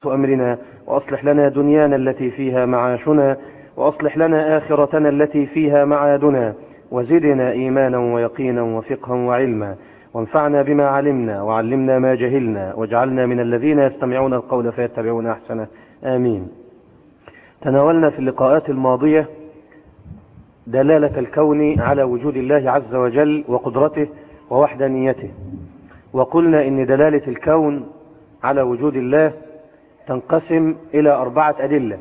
أمرنا وأصلح لنا دنيانا التي فيها معاشنا وأصلح لنا آخرتنا التي فيها معادنا وزدنا إيمانا ويقينا وفقها وعلما وانفعنا بما علمنا وعلمنا ما جهلنا واجعلنا من الذين يستمعون القول فيتبعون أحسنه آمين تناولنا في اللقاءات الماضية دلالة الكون على وجود الله عز وجل وقدرته ووحدانيته وقلنا إن دلالة الكون على وجود الله تنقسم إلى أربعة أدلة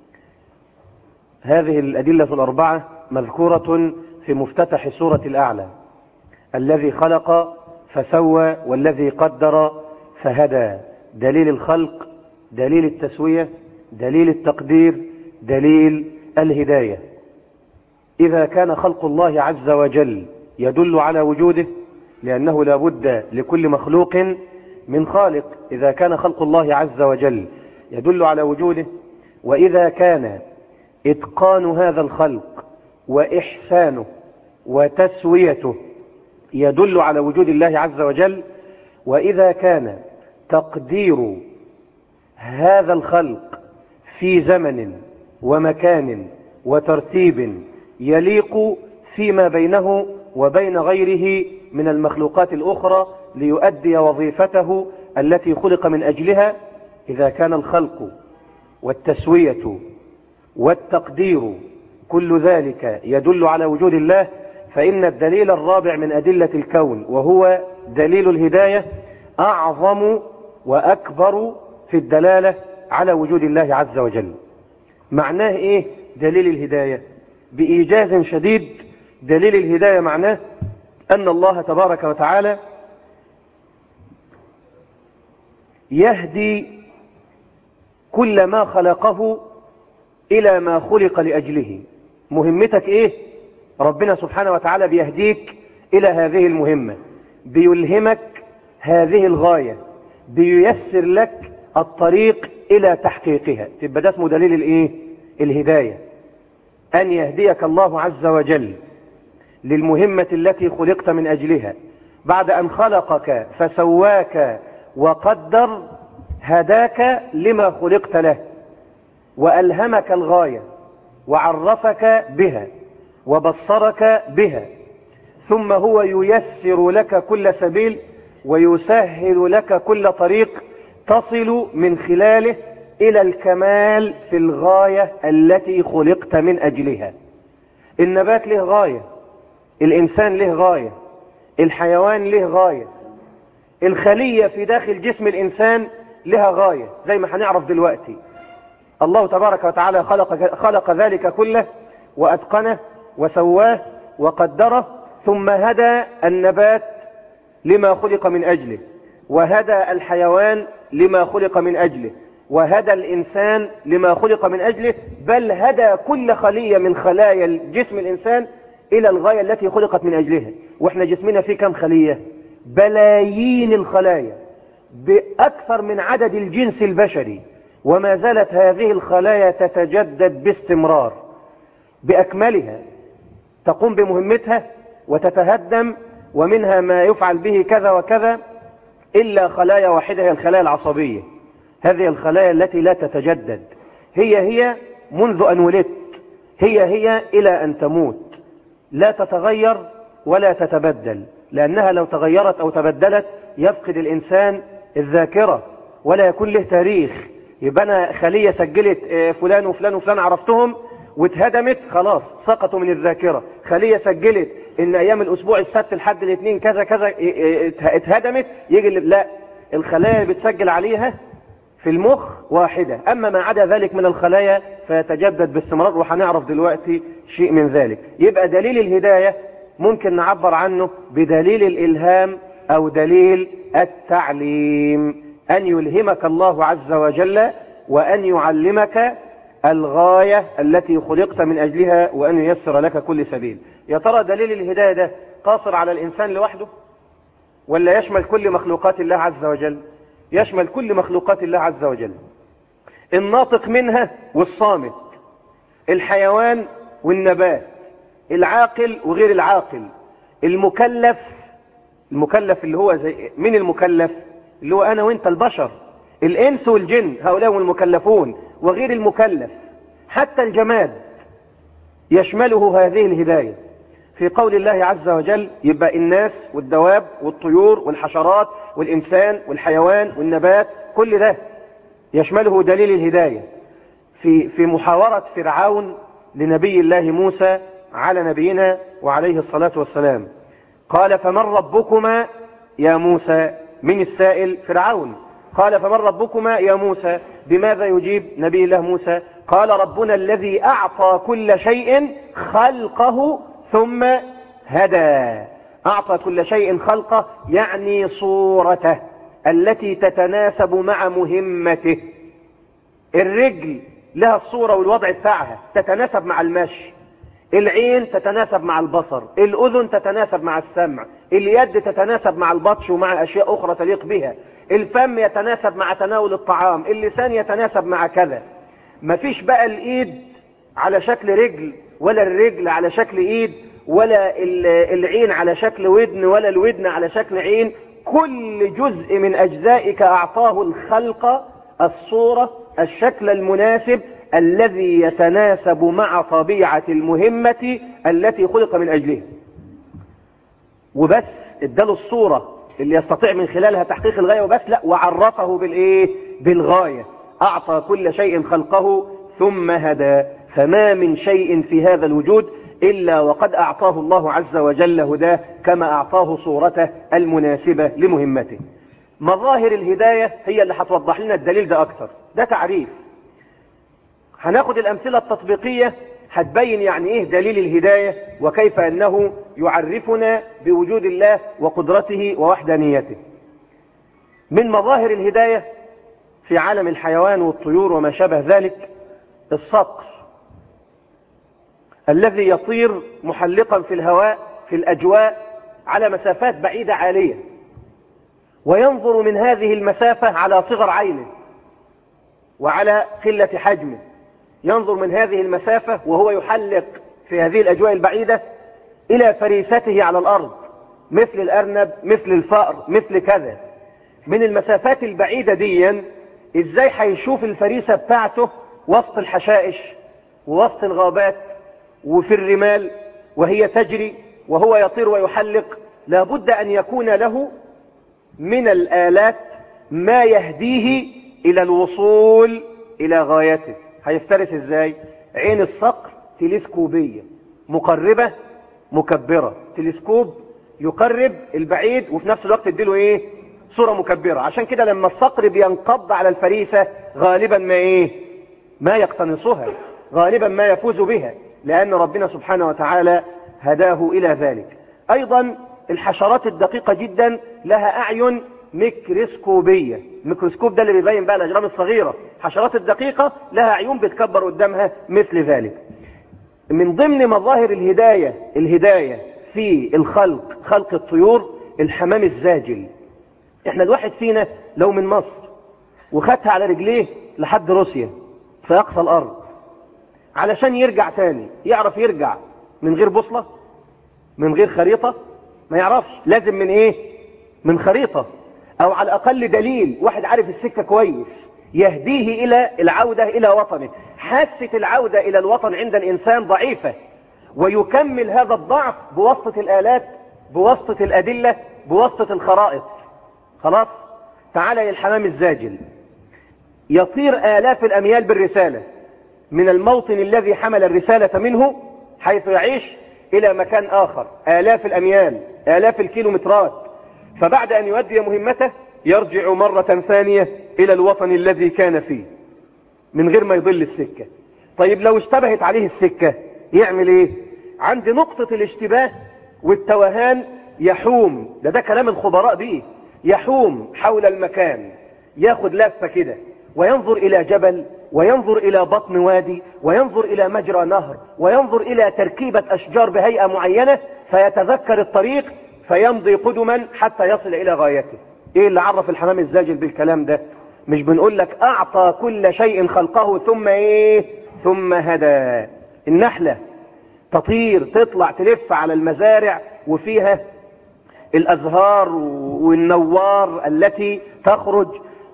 هذه الأدلة الأربعة مذكورة في مفتتح سورة الأعلى الذي خلق فسوى والذي قدر فهدى دليل الخلق دليل التسوية دليل التقدير دليل الهداية إذا كان خلق الله عز وجل يدل على وجوده لأنه لا بد لكل مخلوق من خالق إذا كان خلق الله عز وجل يدل على وجوده وإذا كان إتقان هذا الخلق وإحسانه وتسويته يدل على وجود الله عز وجل وإذا كان تقدير هذا الخلق في زمن ومكان وترتيب يليق فيما بينه وبين غيره من المخلوقات الأخرى ليؤدي وظيفته التي خلق من أجلها إذا كان الخلق والتسوية والتقدير كل ذلك يدل على وجود الله فإن الدليل الرابع من أدلة الكون وهو دليل الهداية أعظم وأكبر في الدلالة على وجود الله عز وجل معناه إيه دليل الهداية بإيجاز شديد دليل الهداية معناه أن الله تبارك وتعالى يهدي كل ما خلقه إلى ما خلق لأجله مهمتك إيه ربنا سبحانه وتعالى بيهديك إلى هذه المهمة بيلهمك هذه الغاية بييسر لك الطريق إلى تحقيقها تبقى ده اسمه دليل الإيه الهداية أن يهديك الله عز وجل للمهمة التي خلقت من أجلها بعد أن خلقك فسواك وقدر هداك لما خلقت له وألهمك الغاية وعرفك بها وبصرك بها ثم هو ييسر لك كل سبيل ويسهل لك كل طريق تصل من خلاله إلى الكمال في الغاية التي خلقت من أجلها النبات له غاية الإنسان له غاية الحيوان له غاية الخلية في داخل جسم الإنسان لها غاية زي ما هنعرف دلوقتي الله تبارك وتعالى خلق, خلق ذلك كله وأتقنه وسواه وقدره ثم هدى النبات لما خلق من أجله وهدى الحيوان لما خلق من أجله وهدى الإنسان لما خلق من أجله بل هدى كل خلية من خلايا جسم الإنسان إلى الغاية التي خلقت من أجلها وإحنا جسمنا فيه كم خلية بلايين الخلايا بأكثر من عدد الجنس البشري وما زالت هذه الخلايا تتجدد باستمرار بأكملها تقوم بمهمتها وتتهدم ومنها ما يفعل به كذا وكذا إلا خلايا واحدة هي الخلايا العصبية هذه الخلايا التي لا تتجدد هي هي منذ أن ولدت هي هي إلى أن تموت لا تتغير ولا تتبدل لأنها لو تغيرت أو تبدلت يفقد الإنسان الذاكرة ولا يكون له تاريخ يبقى أنا خلية سجلت فلان وفلان وفلان عرفتهم واتهدمت خلاص سقطوا من الذاكرة خلية سجلت ان ايام الاسبوع السبت لحد الاثنين كذا كذا اتهدمت يجي لا الخلايا بتسجل عليها في المخ واحدة اما ما عدا ذلك من الخلايا فيتجدد باستمرار وهنعرف دلوقتي شيء من ذلك يبقى دليل الهداية ممكن نعبر عنه بدليل الالهام او دليل التعليم ان يلهمك الله عز وجل وان يعلمك الغاية التي خلقت من أجلها وأن ييسر لك كل سبيل يا ترى دليل الهداية ده قاصر على الإنسان لوحده ولا يشمل كل مخلوقات الله عز وجل يشمل كل مخلوقات الله عز وجل الناطق منها والصامت الحيوان والنبات العاقل وغير العاقل المكلف المكلف اللي هو زي من المكلف اللي هو أنا وإنت البشر الإنس والجن هؤلاء هم المكلفون وغير المكلف حتى الجماد يشمله هذه الهداية في قول الله عز وجل يبقى الناس والدواب والطيور والحشرات والإنسان والحيوان والنبات كل ده يشمله دليل الهداية في في محاورة فرعون لنبي الله موسى على نبينا وعليه الصلاة والسلام قال فمن ربكما يا موسى من السائل فرعون قال فمن ربكما يا موسى بماذا يجيب نبي الله موسى قال ربنا الذي أعطى كل شيء خلقه ثم هدى أعطى كل شيء خلقه يعني صورته التي تتناسب مع مهمته الرجل لها الصورة والوضع بتاعها تتناسب مع المشي العين تتناسب مع البصر الأذن تتناسب مع السمع اليد تتناسب مع البطش ومع أشياء أخرى تليق بها الفم يتناسب مع تناول الطعام اللسان يتناسب مع كذا مفيش بقى الإيد على شكل رجل ولا الرجل على شكل إيد ولا العين على شكل ودن ولا الودن على شكل عين كل جزء من أجزائك أعطاه الخلق الصورة الشكل المناسب الذي يتناسب مع طبيعة المهمة التي خلق من أجلها وبس اداله الصورة اللي يستطيع من خلالها تحقيق الغاية وبس لا وعرفه بالإيه بالغاية أعطى كل شيء خلقه ثم هدى فما من شيء في هذا الوجود إلا وقد أعطاه الله عز وجل هداه كما أعطاه صورته المناسبة لمهمته مظاهر الهداية هي اللي هتوضح لنا الدليل ده أكتر ده تعريف هناخد الأمثلة التطبيقية هتبين يعني إيه دليل الهداية وكيف أنه يعرفنا بوجود الله وقدرته ووحدانيته من مظاهر الهداية في عالم الحيوان والطيور وما شابه ذلك الصقر الذي يطير محلقا في الهواء في الأجواء على مسافات بعيدة عالية وينظر من هذه المسافة على صغر عينه وعلى قلة حجمه ينظر من هذه المسافة وهو يحلق في هذه الأجواء البعيدة إلى فريسته على الأرض مثل الأرنب مثل الفأر مثل كذا من المسافات البعيدة ديا إزاي هيشوف الفريسة بتاعته وسط الحشائش ووسط الغابات وفي الرمال وهي تجري وهو يطير ويحلق لابد أن يكون له من الآلات ما يهديه إلى الوصول إلى غايته هيفترس إزاي عين الصقر تلسكوبية مقربة مكبرة تلسكوب يقرب البعيد وفي نفس الوقت تديله ايه صورة مكبرة عشان كده لما الصقر بينقض على الفريسة غالبا ما ايه ما يقتنصها غالبا ما يفوز بها لأن ربنا سبحانه وتعالى هداه إلى ذلك أيضا الحشرات الدقيقة جدا لها أعين ميكروسكوبية الميكروسكوب ده اللي بيبين بقى الأجرام الصغيرة الحشرات الدقيقة لها عيون بتكبر قدامها مثل ذلك من ضمن مظاهر الهداية الهداية في الخلق خلق الطيور الحمام الزاجل احنا الواحد فينا لو من مصر وخدها على رجليه لحد روسيا في أقصى الأرض علشان يرجع تاني يعرف يرجع من غير بوصلة من غير خريطة ما يعرفش لازم من ايه من خريطة او على الاقل دليل واحد عارف السكة كويس يهديه الى العودة الى وطنه حاسة العودة الى الوطن عند الانسان ضعيفة ويكمل هذا الضعف بواسطة الالات بواسطة الادلة بواسطة الخرائط خلاص تعالى الحمام الزاجل يطير آلاف الأميال بالرسالة من الموطن الذي حمل الرسالة منه حيث يعيش إلى مكان آخر آلاف الأميال آلاف الكيلومترات فبعد أن يؤدي مهمته يرجع مرة ثانية إلى الوطن الذي كان فيه من غير ما يضل السكة طيب لو اشتبهت عليه السكة يعمل ايه عند نقطة الاشتباه والتوهان يحوم ده ده كلام الخبراء بيه يحوم حول المكان ياخد لفة كده وينظر إلى جبل وينظر إلى بطن وادي وينظر إلى مجرى نهر وينظر إلى تركيبة أشجار بهيئة معينة فيتذكر الطريق فيمضي قدما حتى يصل إلى غايته إيه اللي عرف الحمام الزاجل بالكلام ده مش بنقول لك أعطى كل شيء خلقه ثم إيه ثم هدى النحلة تطير تطلع تلف على المزارع وفيها الأزهار والنوار التي تخرج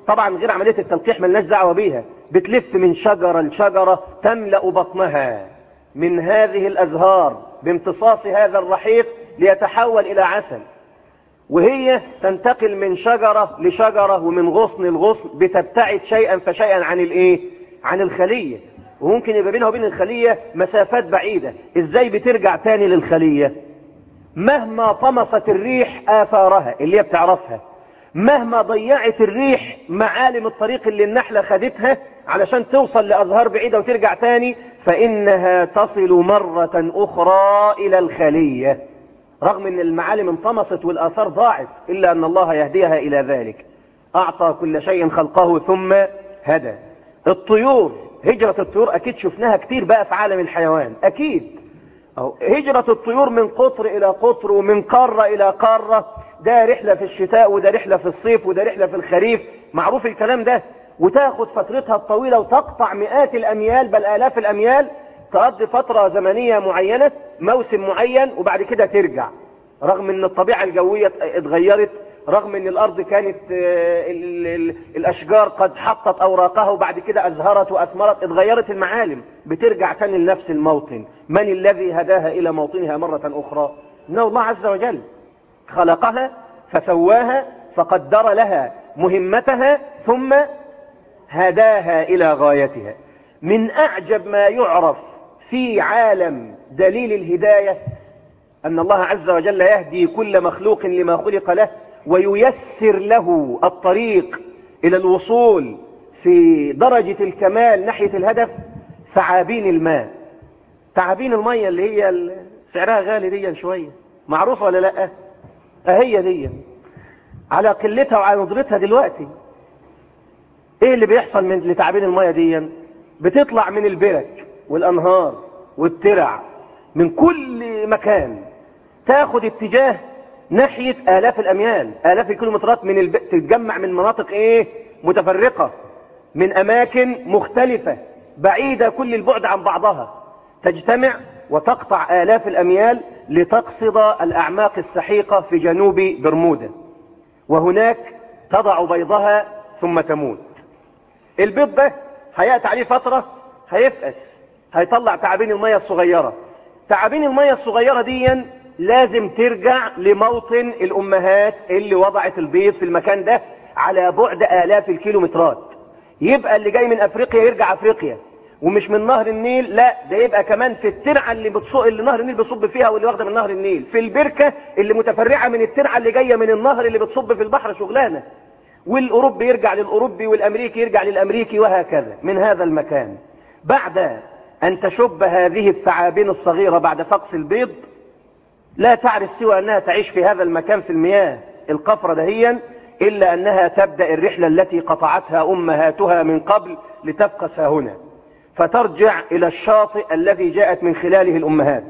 طبعا غير عملية التلقيح ملناش دعوة بيها بتلف من شجرة لشجرة تملأ بطنها من هذه الأزهار بامتصاص هذا الرحيق ليتحول إلى عسل وهي تنتقل من شجرة لشجرة ومن غصن لغصن بتبتعد شيئا فشيئا عن الايه عن الخلية وممكن يبقى بينها وبين الخلية مسافات بعيدة ازاي بترجع تاني للخلية مهما طمست الريح آثارها اللي هي بتعرفها مهما ضيعت الريح معالم الطريق اللي النحلة خدتها علشان توصل لأزهار بعيدة وترجع تاني فإنها تصل مرة أخرى إلى الخلية رغم أن المعالم انطمست والآثار ضاعت إلا أن الله يهديها إلى ذلك أعطى كل شيء خلقه ثم هدى الطيور هجرة الطيور أكيد شفناها كتير بقى في عالم الحيوان أكيد أهو هجرة الطيور من قطر إلى قطر ومن قارة إلى قارة ده رحلة في الشتاء وده رحلة في الصيف وده رحلة في الخريف معروف الكلام ده وتاخد فترتها الطويلة وتقطع مئات الأميال بل آلاف الأميال تقضي فترة زمنية معينة موسم معين وبعد كده ترجع رغم ان الطبيعة الجوية اتغيرت رغم ان الارض كانت ال ال الاشجار قد حطت اوراقها وبعد كده ازهرت واثمرت اتغيرت المعالم بترجع تاني لنفس الموطن من الذي هداها الى موطنها مرة اخرى انه الله عز وجل خلقها فسواها فقدر لها مهمتها ثم هداها الى غايتها من اعجب ما يعرف في عالم دليل الهداية أن الله عز وجل يهدي كل مخلوق لما خلق له وييسر له الطريق إلى الوصول في درجة الكمال ناحية الهدف ثعابين الماء ثعابين المية اللي هي سعرها غالي دي شوية معروفة ولا لا أهي دي على قلتها وعلى ندرتها دلوقتي ايه اللي بيحصل من لتعابين المية دي بتطلع من البرك والأنهار والترع من كل مكان تاخد اتجاه ناحية آلاف الأميال آلاف الكيلومترات من الب... تتجمع من مناطق إيه متفرقة من أماكن مختلفة بعيدة كل البعد عن بعضها تجتمع وتقطع آلاف الأميال لتقصد الأعماق السحيقة في جنوب برمودا وهناك تضع بيضها ثم تموت البيض ده هيأتي عليه فترة هيفأس هيطلع تعابين المية الصغيرة تعابين المية الصغيرة دي لازم ترجع لموطن الأمهات اللي وضعت البيض في المكان ده على بعد آلاف الكيلومترات يبقى اللي جاي من أفريقيا يرجع أفريقيا ومش من نهر النيل لا ده يبقى كمان في الترعة اللي بتصق اللي نهر النيل بيصب فيها واللي واخده من نهر النيل في البركة اللي متفرعة من الترعة اللي جاية من النهر اللي بتصب في البحر شغلانة والأوروبي يرجع للأوروبي والأمريكي يرجع للأمريكي وهكذا من هذا المكان بعد أن تشب هذه الثعابين الصغيرة بعد فقس البيض لا تعرف سوى أنها تعيش في هذا المكان في المياه القفرة دهيا إلا أنها تبدأ الرحلة التي قطعتها أمهاتها من قبل لتفقس هنا فترجع إلى الشاطئ الذي جاءت من خلاله الأمهات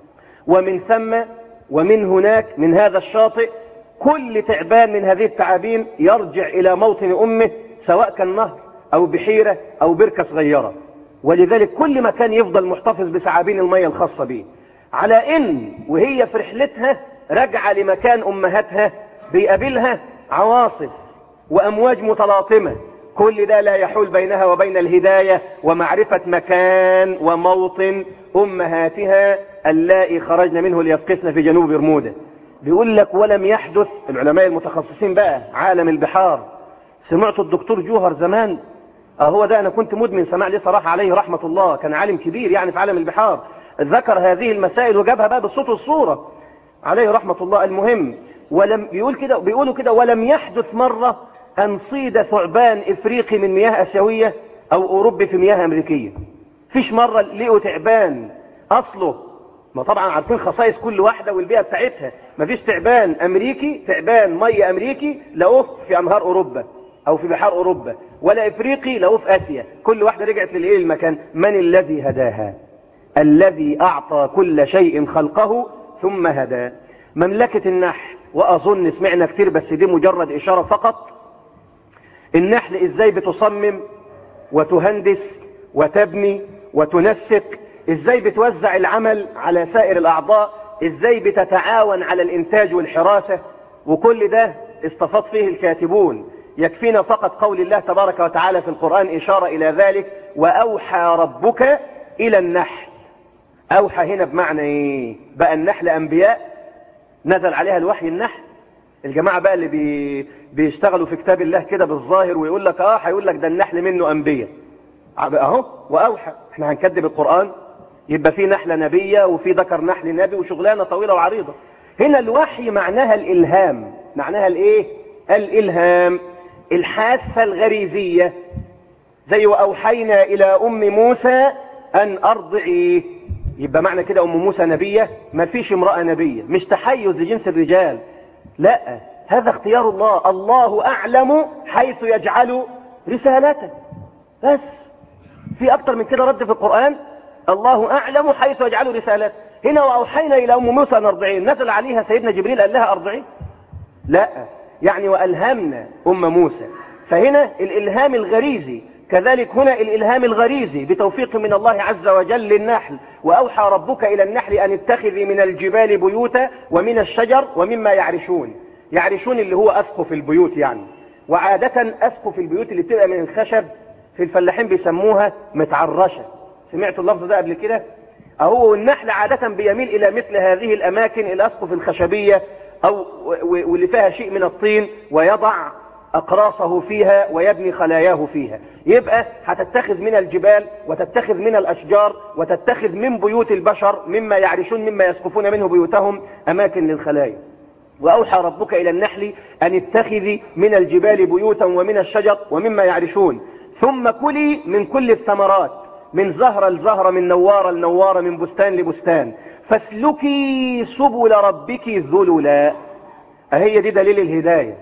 ومن ثم ومن هناك من هذا الشاطئ كل تعبان من هذه التعابين يرجع إلى موطن أمه سواء كان نهر أو بحيرة أو بركة صغيرة ولذلك كل مكان يفضل محتفظ بثعابين المية الخاصة به على إن وهي في رحلتها راجعة لمكان أمهاتها بيقابلها عواصف وأمواج متلاطمة كل ده لا يحول بينها وبين الهداية ومعرفة مكان وموطن أمهاتها اللائي خرجن منه ليفقسن في جنوب برمودا بيقول لك ولم يحدث العلماء المتخصصين بقى عالم البحار سمعت الدكتور جوهر زمان اه هو ده انا كنت مدمن سماع ليه صراحة عليه رحمة الله كان عالم كبير يعني في عالم البحار ذكر هذه المسائل وجابها بقى بالصوت والصورة عليه رحمة الله المهم ولم بيقول كده بيقولوا كده ولم يحدث مرة أن صيد ثعبان إفريقي من مياه آسيوية أو أوروبي في مياه أمريكية فيش مرة لقوا تعبان أصله ما طبعا عارفين خصائص كل واحدة والبيئة بتاعتها ما فيش تعبان أمريكي تعبان مية أمريكي لقوه في أنهار أوروبا أو في بحار أوروبا ولا إفريقي لقوه في آسيا كل واحدة رجعت للإيه المكان من الذي هداها الذي أعطى كل شيء خلقه ثم هدى مملكة النحل وأظن سمعنا كتير بس دي مجرد إشارة فقط النحل إزاي بتصمم وتهندس وتبني وتنسق إزاي بتوزع العمل على سائر الأعضاء إزاي بتتعاون على الإنتاج والحراسة وكل ده استفاض فيه الكاتبون يكفينا فقط قول الله تبارك وتعالى في القرآن إشارة إلى ذلك وأوحى ربك إلى النحل أوحى هنا بمعنى إيه بقى النحل أنبياء نزل عليها الوحي النحل الجماعة بقى اللي بي... بيشتغلوا في كتاب الله كده بالظاهر ويقول لك اه هيقول لك ده النحل منه أنبياء اهو وأوحى احنا هنكذب القرآن يبقى في نحلة نبية وفي ذكر نحل نبي وشغلانة طويلة وعريضة هنا الوحي معناها الإلهام معناها الإيه الإلهام الحاسة الغريزية زي وأوحينا إلى أم موسى أن أرضعيه يبقى معنى كده أم موسى نبية ما فيش امرأة نبية مش تحيز لجنس الرجال لا هذا اختيار الله الله أعلم حيث يجعل رسالته بس في أكتر من كده رد في القرآن الله أعلم حيث يجعل رسالته هنا وأوحينا إلى أم موسى أن أرضعين نزل عليها سيدنا جبريل قال لها أرضعين لا يعني وألهمنا أم موسى فهنا الإلهام الغريزي كذلك هنا الإلهام الغريزي بتوفيق من الله عز وجل للنحل وأوحى ربك إلى النحل أن اتخذي من الجبال بيوتا ومن الشجر ومما يعرشون يعرشون اللي هو أسقف البيوت يعني وعادة أسقف البيوت اللي بتبقى من الخشب في الفلاحين بيسموها متعرشة سمعتوا اللفظ ده قبل كده أهو النحل عادة بيميل إلى مثل هذه الأماكن الأسقف الخشبية أو واللي فيها شيء من الطين ويضع أقراصه فيها ويبني خلاياه فيها يبقى هتتخذ من الجبال وتتخذ من الأشجار وتتخذ من بيوت البشر مما يعرشون مما يسقفون منه بيوتهم أماكن للخلايا وأوحى ربك إلى النحل أن اتخذي من الجبال بيوتا ومن الشجر ومما يعرشون ثم كلي من كل الثمرات من زهرة لزهرة من نوارة لنوارة من بستان لبستان فاسلكي سبل ربك ذللا أهي دي دليل الهداية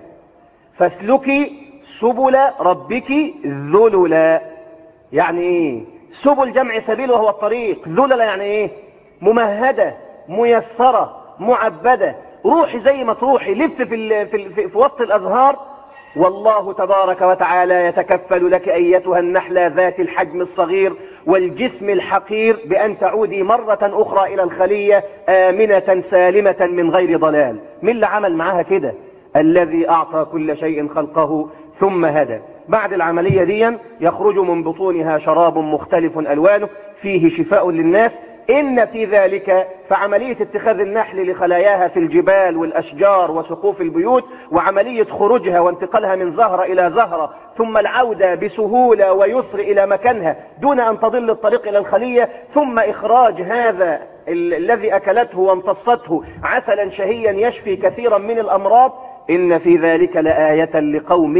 فاسلكي سبل ربك ذللا يعني ايه سبل جمع سبيل وهو الطريق ذللا يعني ايه ممهدة ميسرة معبدة روحي زي ما تروحي لف في, ال في, ال في, في وسط الأزهار والله تبارك وتعالى يتكفل لك أيتها النحلة ذات الحجم الصغير والجسم الحقير بأن تعودي مرة أخرى إلى الخلية آمنة سالمة من غير ضلال من اللي عمل معاها كده الذي أعطى كل شيء خلقه ثم هدى بعد العملية دي يخرج من بطونها شراب مختلف ألوانه فيه شفاء للناس إن في ذلك فعملية اتخاذ النحل لخلاياها في الجبال والأشجار وسقوف البيوت وعملية خروجها وانتقالها من زهرة إلى زهرة ثم العودة بسهولة ويسر إلى مكانها دون أن تضل الطريق إلى الخلية ثم إخراج هذا الذي أكلته وامتصته عسلا شهيا يشفي كثيرا من الأمراض إن في ذلك لآية لقوم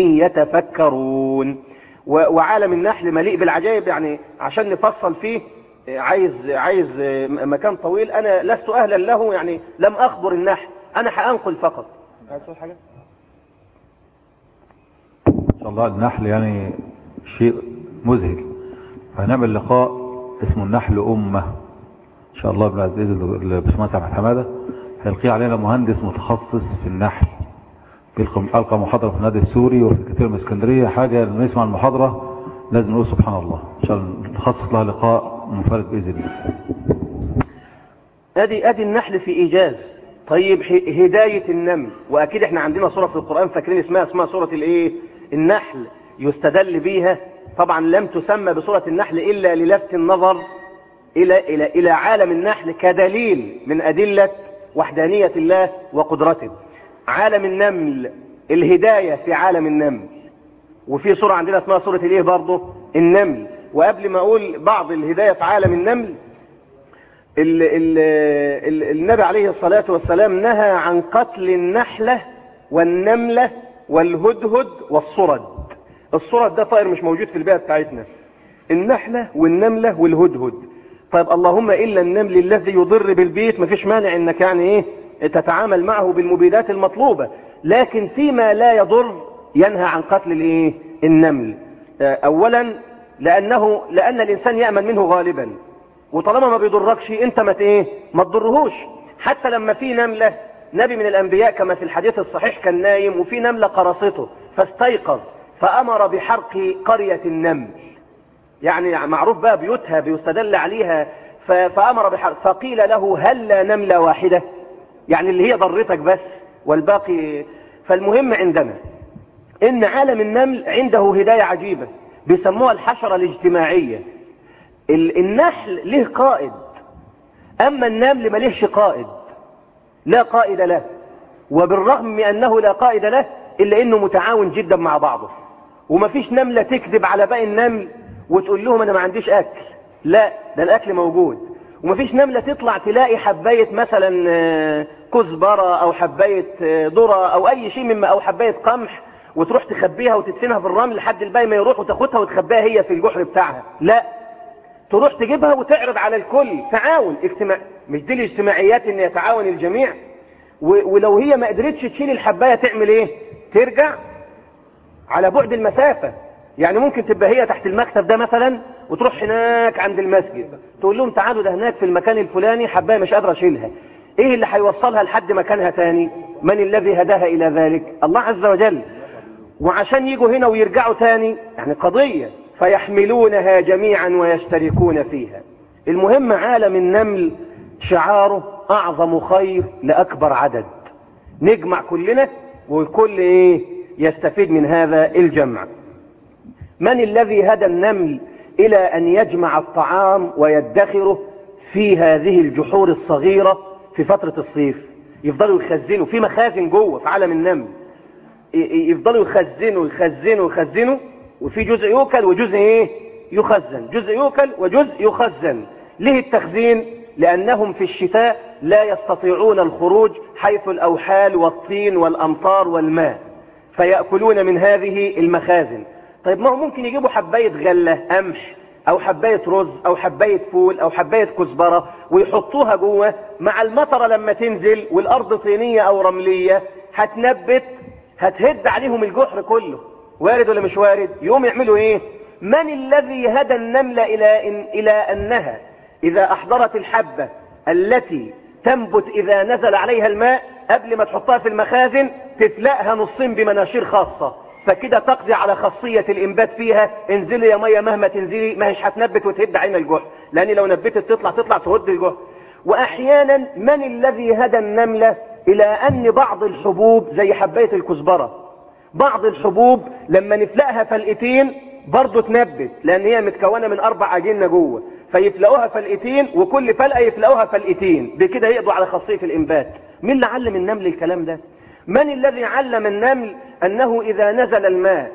يتفكرون وعالم النحل مليء بالعجائب يعني عشان نفصل فيه عايز عايز مكان طويل انا لست اهلا له يعني لم اخبر النحل انا هانقل فقط عايز تقول حاجه ان شاء الله النحل يعني شيء مذهل هنعمل لقاء اسمه النحل امه ان شاء الله بالعزيز الباشمهندس احمد حماده هيلقي علينا مهندس متخصص في النحل ألقى محاضرة في النادي السوري وفي كتير من اسكندرية حاجة لما نسمع المحاضرة لازم نقول سبحان الله إن شاء الله نخصص لها لقاء منفرد بإذن الله ادي ادي النحل في ايجاز طيب هداية النمل واكيد احنا عندنا سورة في القرآن فاكرين اسمها اسمها سورة الايه النحل يستدل بيها طبعا لم تسمى بسورة النحل الا للفت النظر الى الى الى عالم النحل كدليل من ادلة وحدانية الله وقدرته عالم النمل الهداية في عالم النمل وفي سورة عندنا اسمها سورة الايه برضه النمل وقبل ما اقول بعض الهداية في عالم النمل ال ال ال النبي عليه الصلاة والسلام نهى عن قتل النحلة والنملة والهدهد والصرد الصرد ده طائر مش موجود في البيئة بتاعتنا النحلة والنملة والهدهد طيب اللهم إلا النمل الذي يضر بالبيت مفيش مانع انك يعني ايه تتعامل معه بالمبيدات المطلوبة لكن فيما لا يضر ينهى عن قتل الايه النمل اولا لانه لان الانسان يامن منه غالبا وطالما ما بيضركش انت ما ايه ما تضرهوش حتى لما في نمله نبي من الانبياء كما في الحديث الصحيح كان نايم وفي نمله قرصته فاستيقظ فامر بحرق قريه النمل يعني معروف بقى بيوتها بيستدل عليها فامر بحرق فقيل له هل لا نمله واحده يعني اللي هي ضرتك بس والباقي فالمهم عندنا ان عالم النمل عنده هداية عجيبة بيسموها الحشرة الاجتماعية ال- النحل له قائد اما النمل ملهش قائد لا قائد له وبالرغم من انه لا قائد له الا انه متعاون جدا مع بعضه ومفيش نملة تكذب على باقي النمل وتقول لهم انا ما عنديش اكل لا ده الاكل موجود ومفيش نملة تطلع تلاقي حباية مثلا آه، كزبرة او حباية آه، ذرة او اي شيء مما او حباية قمح وتروح تخبيها وتدفنها في الرمل لحد الباقي ما يروح وتاخدها وتخبيها هي في الجحر بتاعها لا تروح تجيبها وتعرض على الكل تعاون اجتماع مش دي الاجتماعيات ان يتعاون الجميع و- ولو هي ما قدرتش تشيل الحبايه تعمل ايه ترجع على بعد المسافه يعني ممكن تبقى هي تحت المكتب ده مثلا وتروح هناك عند المسجد تقول لهم تعالوا ده هناك في المكان الفلاني حبايه مش قادره اشيلها ايه اللي هيوصلها لحد مكانها تاني من الذي هداها الى ذلك الله عز وجل وعشان يجوا هنا ويرجعوا تاني يعني قضية فيحملونها جميعا ويشتركون فيها المهم عالم النمل شعاره أعظم خير لأكبر عدد نجمع كلنا والكل إيه يستفيد من هذا الجمع من الذي هدى النمل إلى أن يجمع الطعام ويدخره في هذه الجحور الصغيرة في فترة الصيف يفضلوا يخزنوا في مخازن جوه في عالم النمل ي- ي- يفضلوا يخزنوا يخزنوا يخزنوا وفي جزء يؤكل وجزء ايه يخزن جزء يؤكل وجزء يخزن ليه التخزين لأنهم في الشتاء لا يستطيعون الخروج حيث الأوحال والطين والأمطار والماء فيأكلون من هذه المخازن طيب ما هو ممكن يجيبوا حباية غلة قمح أو حباية رز أو حباية فول أو حباية كزبرة ويحطوها جوه مع المطرة لما تنزل والأرض طينية أو رملية هتنبت هتهد عليهم الجحر كله وارد ولا مش وارد يقوم يعملوا ايه من الذي هدى النملة إلى, إن إلى أنها إذا أحضرت الحبة التي تنبت إذا نزل عليها الماء قبل ما تحطها في المخازن تفلقها نصين بمناشير خاصة فكده تقضي على خاصية الإنبات فيها انزلي يا مية مهما تنزلي ما هيش هتنبت وتهد عين الجحر لأن لو نبتت تطلع تطلع تهد الجحر وأحيانا من الذي هدى النملة إلى أن بعض الحبوب زي حباية الكزبرة بعض الحبوب لما نفلقها فلقتين برضه تنبت لأن هي متكونة من أربع أجنة جوه فيفلقوها فلقتين وكل فلقة يفلقوها فلقتين بكده يقضوا على خاصية الإنبات مين اللي علم النمل الكلام ده من الذي علم النمل أنه إذا نزل الماء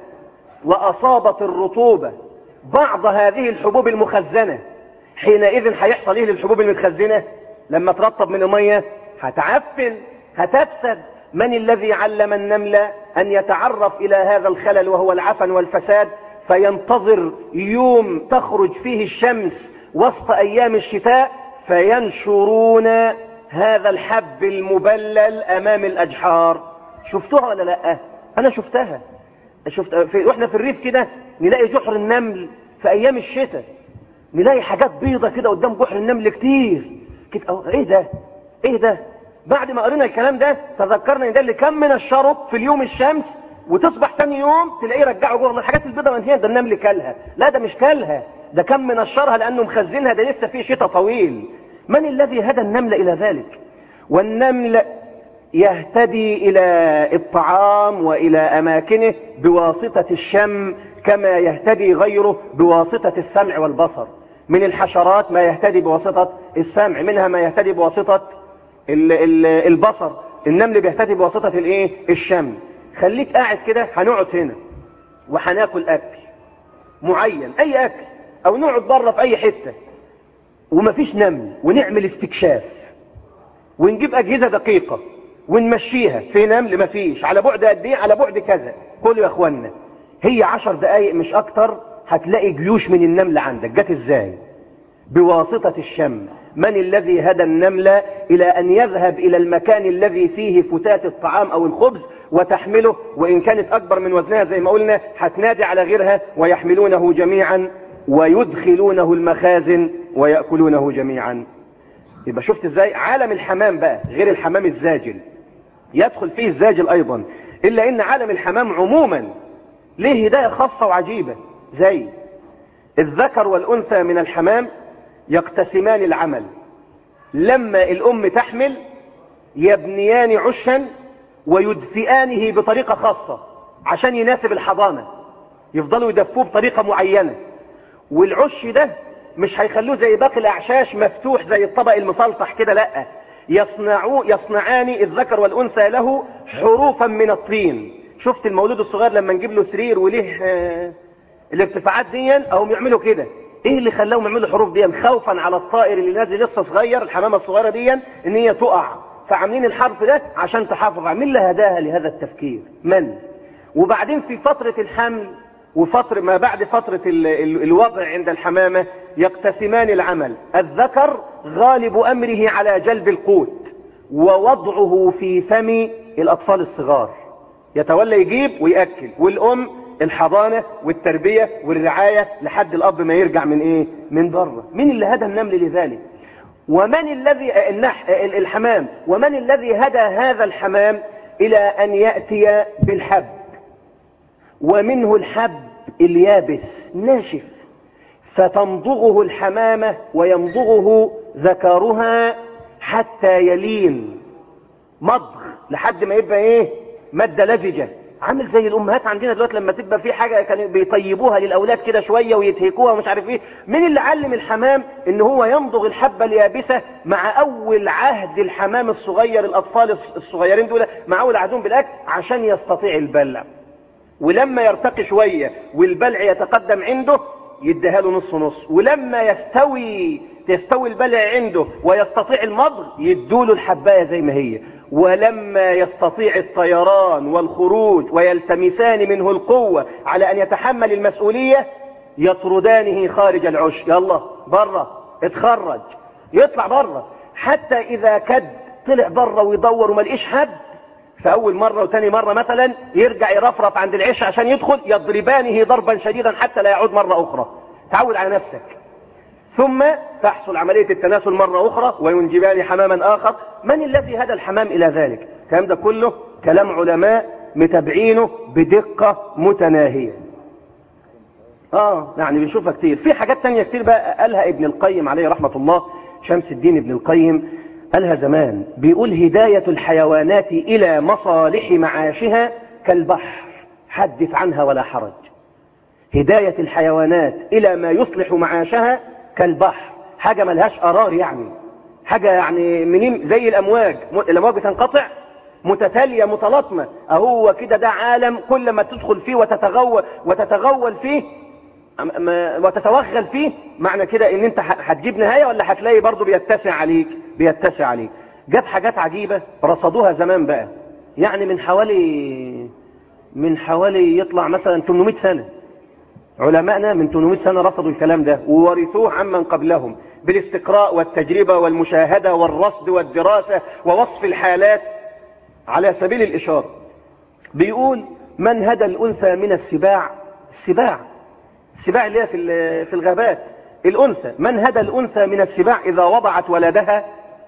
وأصابت الرطوبة بعض هذه الحبوب المخزنة حينئذ هيحصل ايه للحبوب المتخزنة لما ترطب من المية هتعفن هتفسد من الذي علم النمل أن يتعرف إلى هذا الخلل وهو العفن والفساد فينتظر يوم تخرج فيه الشمس وسط أيام الشتاء فينشرون هذا الحب المبلل أمام الأجحار شفتوها ولا لا أنا شفتها شفت في واحنا في الريف كده نلاقي جحر النمل في أيام الشتاء نلاقي حاجات بيضة كده قدام جحر النمل كتير كده أهو، ايه ده ايه ده بعد ما قرينا الكلام ده تذكرنا ان ده اللي كان من الشرب في اليوم الشمس وتصبح تاني يوم تلاقيه رجعه جوه الحاجات البيضة من هنا ده النمل كلها لا ده مش كلها ده كان من الشرها لانه مخزنها ده لسه في شتاء طويل من الذي هدى النمل الى ذلك والنمل يهتدي الى الطعام والى اماكنه بواسطة الشم كما يهتدي غيره بواسطة السمع والبصر من الحشرات ما يهتدي بواسطة السمع منها ما يهتدي بواسطة ال ال البصر النمل بيهتدي بواسطة الايه الشم خليك قاعد كده هنقعد هنا وهناكل اكل معين اي اكل او نقعد بره في اي حتة ومفيش نمل ونعمل استكشاف ونجيب اجهزة دقيقة ونمشيها في نمل مفيش على بعد قد ايه على بعد كذا قولوا يا اخوانا هي عشر دقايق مش اكتر هتلاقي جيوش من النمل عندك جت ازاي بواسطة الشم من الذي هدى النمل إلى أن يذهب إلى المكان الذي فيه فتات الطعام أو الخبز وتحمله وإن كانت أكبر من وزنها زي ما قلنا هتنادي على غيرها ويحملونه جميعا ويدخلونه المخازن ويأكلونه جميعا يبقى شفت ازاي عالم الحمام بقى غير الحمام الزاجل يدخل فيه الزاجل أيضا إلا إن عالم الحمام عموما ليه هداية خاصة وعجيبة زي الذكر والأنثى من الحمام يقتسمان العمل لما الأم تحمل يبنيان عشا ويدفئانه بطريقة خاصة عشان يناسب الحضانة يفضلوا يدفوه بطريقة معينة والعش ده مش هيخلوه زي باقي الأعشاش مفتوح زي الطبق المسلطح كده لأ يصنعوا يصنعان الذكر والأنثى له حروفا من الطين شفت المولود الصغير لما نجيب له سرير وليه آه الارتفاعات دي او يعملوا كده ايه اللي خلاهم يعملوا الحروف دي خوفا على الطائر اللي نازل لسه صغير الحمامه الصغيره دي ان هي تقع فعاملين الحرف ده عشان تحافظ على مين اللي هداها لهذا التفكير من وبعدين في فتره الحمل وفترة ما بعد فترة ال ال الوضع عند الحمامة يقتسمان العمل الذكر غالب أمره على جلب القوت ووضعه في فم الأطفال الصغار يتولى يجيب ويأكل والأم الحضانة والتربية والرعاية لحد الأب ما يرجع من إيه؟ من بره مين اللي هدى النمل لذلك ومن الذي النح الحمام ومن الذي هدى هذا الحمام إلى أن يأتي بالحب ومنه الحب اليابس ناشف فتمضغه الحمامة ويمضغه ذكرها حتى يلين مضغ لحد ما يبقى ايه مادة لزجة عامل زي الامهات عندنا دلوقتي لما تبقى في حاجه كانوا بيطيبوها للاولاد كده شويه ويتهكوها ومش عارف ايه مين اللي علم الحمام ان هو يمضغ الحبه اليابسه مع اول عهد الحمام الصغير الاطفال الصغيرين دول مع اول عهدهم بالاكل عشان يستطيع البلع ولما يرتقي شويه والبلع يتقدم عنده يديها له نص نص ولما يستوي تستوي البلع عنده ويستطيع المضغ يدوله الحبايه زي ما هي ولما يستطيع الطيران والخروج ويلتمسان منه القوة على أن يتحمل المسؤولية يطردانه خارج العش يلا بره اتخرج يطلع بره حتى إذا كد طلع بره ويدور وما لقيش حد فأول مرة وتاني مرة مثلا يرجع يرفرف عند العش عشان يدخل يضربانه ضربا شديدا حتى لا يعود مرة أخرى تعود على نفسك ثم تحصل عملية التناسل مرة أخرى وينجبان حماما آخر من الذي هدى الحمام إلى ذلك الكلام ده كله كلام علماء متابعينه بدقة متناهية آه يعني بنشوفها كتير في حاجات تانية كتير بقى قالها ابن القيم عليه رحمة الله شمس الدين ابن القيم قالها زمان بيقول هداية الحيوانات إلى مصالح معاشها كالبحر حدث عنها ولا حرج هداية الحيوانات إلى ما يصلح معاشها كالبحر حاجة ملهاش قرار يعني حاجة يعني منين زي الأمواج الأمواج بتنقطع متتالية متلاطمة أهو كده ده عالم كل ما تدخل فيه وتتغول وتتغول فيه وتتوغل فيه معنى كده ان انت هتجيب نهاية ولا هتلاقي برضه بيتسع عليك بيتسع عليك جت حاجات عجيبة رصدوها زمان بقى يعني من حوالي من حوالي يطلع مثلا 800 سنة علماءنا من 800 سنة رصدوا الكلام ده وورثوه عمن قبلهم بالاستقراء والتجربة والمشاهدة والرصد والدراسة ووصف الحالات على سبيل الإشارة بيقول من هدى الأنثى من السباع السباع السباع اللي هي في في الغابات الأنثى من هدى الأنثى من السباع إذا وضعت ولدها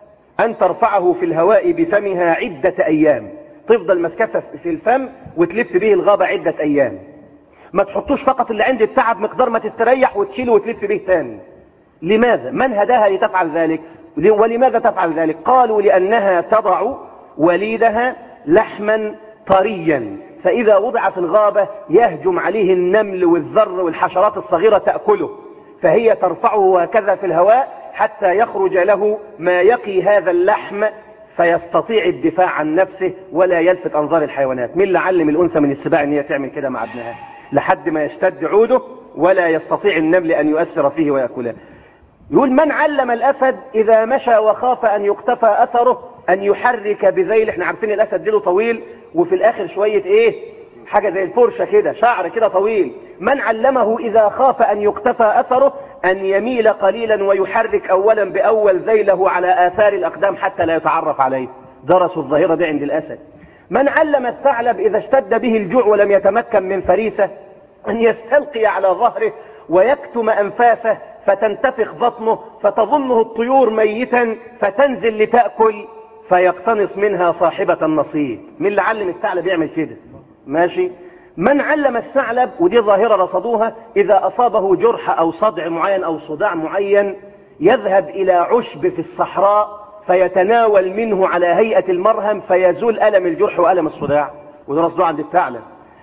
أن ترفعه في الهواء بفمها عدة أيام تفضل مسكتها في الفم وتلف به الغابة عدة أيام ما تحطوش فقط اللي عند التعب مقدار ما تستريح وتشيله وتلف به تاني لماذا من هداها لتفعل ذلك ولماذا تفعل ذلك قالوا لأنها تضع وليدها لحما طريا فإذا وضع في الغابة يهجم عليه النمل والذر والحشرات الصغيرة تأكله فهي ترفعه هكذا في الهواء حتى يخرج له ما يقي هذا اللحم فيستطيع الدفاع عن نفسه ولا يلفت أنظار الحيوانات مين اللي علم الأنثى من السباع أن هي تعمل كده مع ابنها لحد ما يشتد عوده ولا يستطيع النمل أن يؤثر فيه ويأكله يقول من علم الأسد إذا مشى وخاف أن يقتفى أثره أن يحرك بذيل احنا عارفين الأسد ديله طويل وفي الآخر شوية إيه حاجة زي الفرشة كده شعر كده طويل من علمه إذا خاف أن يقتفى أثره أن يميل قليلا ويحرك أولا بأول ذيله على آثار الأقدام حتى لا يتعرف عليه درسوا الظاهرة دي عند الأسد من علم الثعلب إذا اشتد به الجوع ولم يتمكن من فريسة أن يستلقي على ظهره ويكتم أنفاسه فتنتفخ بطنه فتظنه الطيور ميتا فتنزل لتأكل فيقتنص منها صاحبة النصيب من اللي علم الثعلب يعمل كده ماشي من علم الثعلب ودي ظاهرة رصدوها إذا أصابه جرح أو صدع معين أو صداع معين يذهب إلى عشب في الصحراء فيتناول منه على هيئة المرهم فيزول ألم الجرح وألم الصداع وده رصدوه عند الثعلب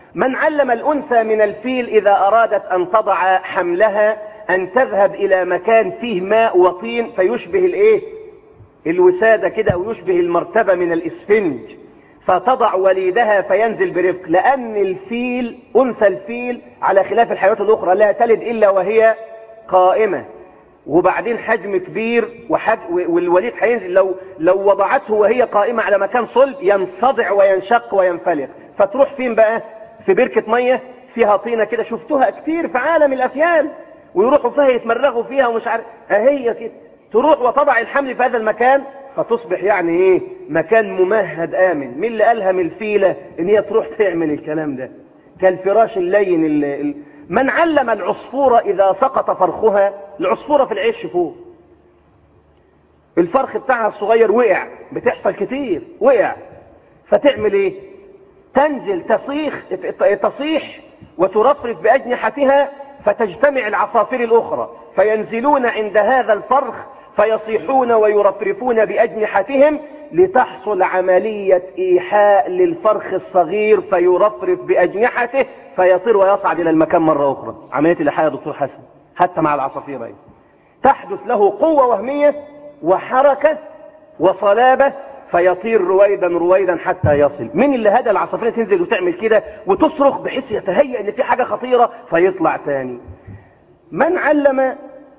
من علم الأنثى من الفيل إذا أرادت أن تضع حملها أن تذهب إلى مكان فيه ماء وطين فيشبه الإيه؟ الوسادة كده أو يشبه المرتبة من الإسفنج فتضع وليدها فينزل برفق لأن الفيل أنثى الفيل على خلاف الحيوانات الأخرى لا تلد إلا وهي قائمة وبعدين حجم كبير وحج والوليد هينزل لو لو وضعته وهي قائمة على مكان صلب ينصدع وينشق وينفلق فتروح فين بقى في بركة مية فيها طينة كده شفتوها كتير في عالم الأفيال ويروحوا فيها يتمرغوا فيها ومش عارف اهي كده تروح وتضع الحمل في هذا المكان فتصبح يعني ايه مكان ممهد آمن مين اللي ألهم الفيلة ان هي تروح تعمل الكلام ده كالفراش اللين ال... ال... من علم العصفورة إذا سقط فرخها العصفورة في العش فوق الفرخ بتاعها الصغير وقع بتحصل كتير وقع فتعمل ايه تنزل تصيخ تصيح وترفرف بأجنحتها فتجتمع العصافير الأخرى فينزلون عند هذا الفرخ فيصيحون ويرفرفون بأجنحتهم لتحصل عملية إيحاء للفرخ الصغير فيرفرف بأجنحته فيطير ويصعد إلى المكان مرة أخرى عملية الإيحاء يا دكتور حسن حتى مع العصافير أيضا تحدث له قوة وهمية وحركة وصلابة فيطير رويدا رويدا حتى يصل من اللي هدى العصافير تنزل وتعمل كده وتصرخ بحيث يتهيأ ان في حاجة خطيرة فيطلع تاني من علم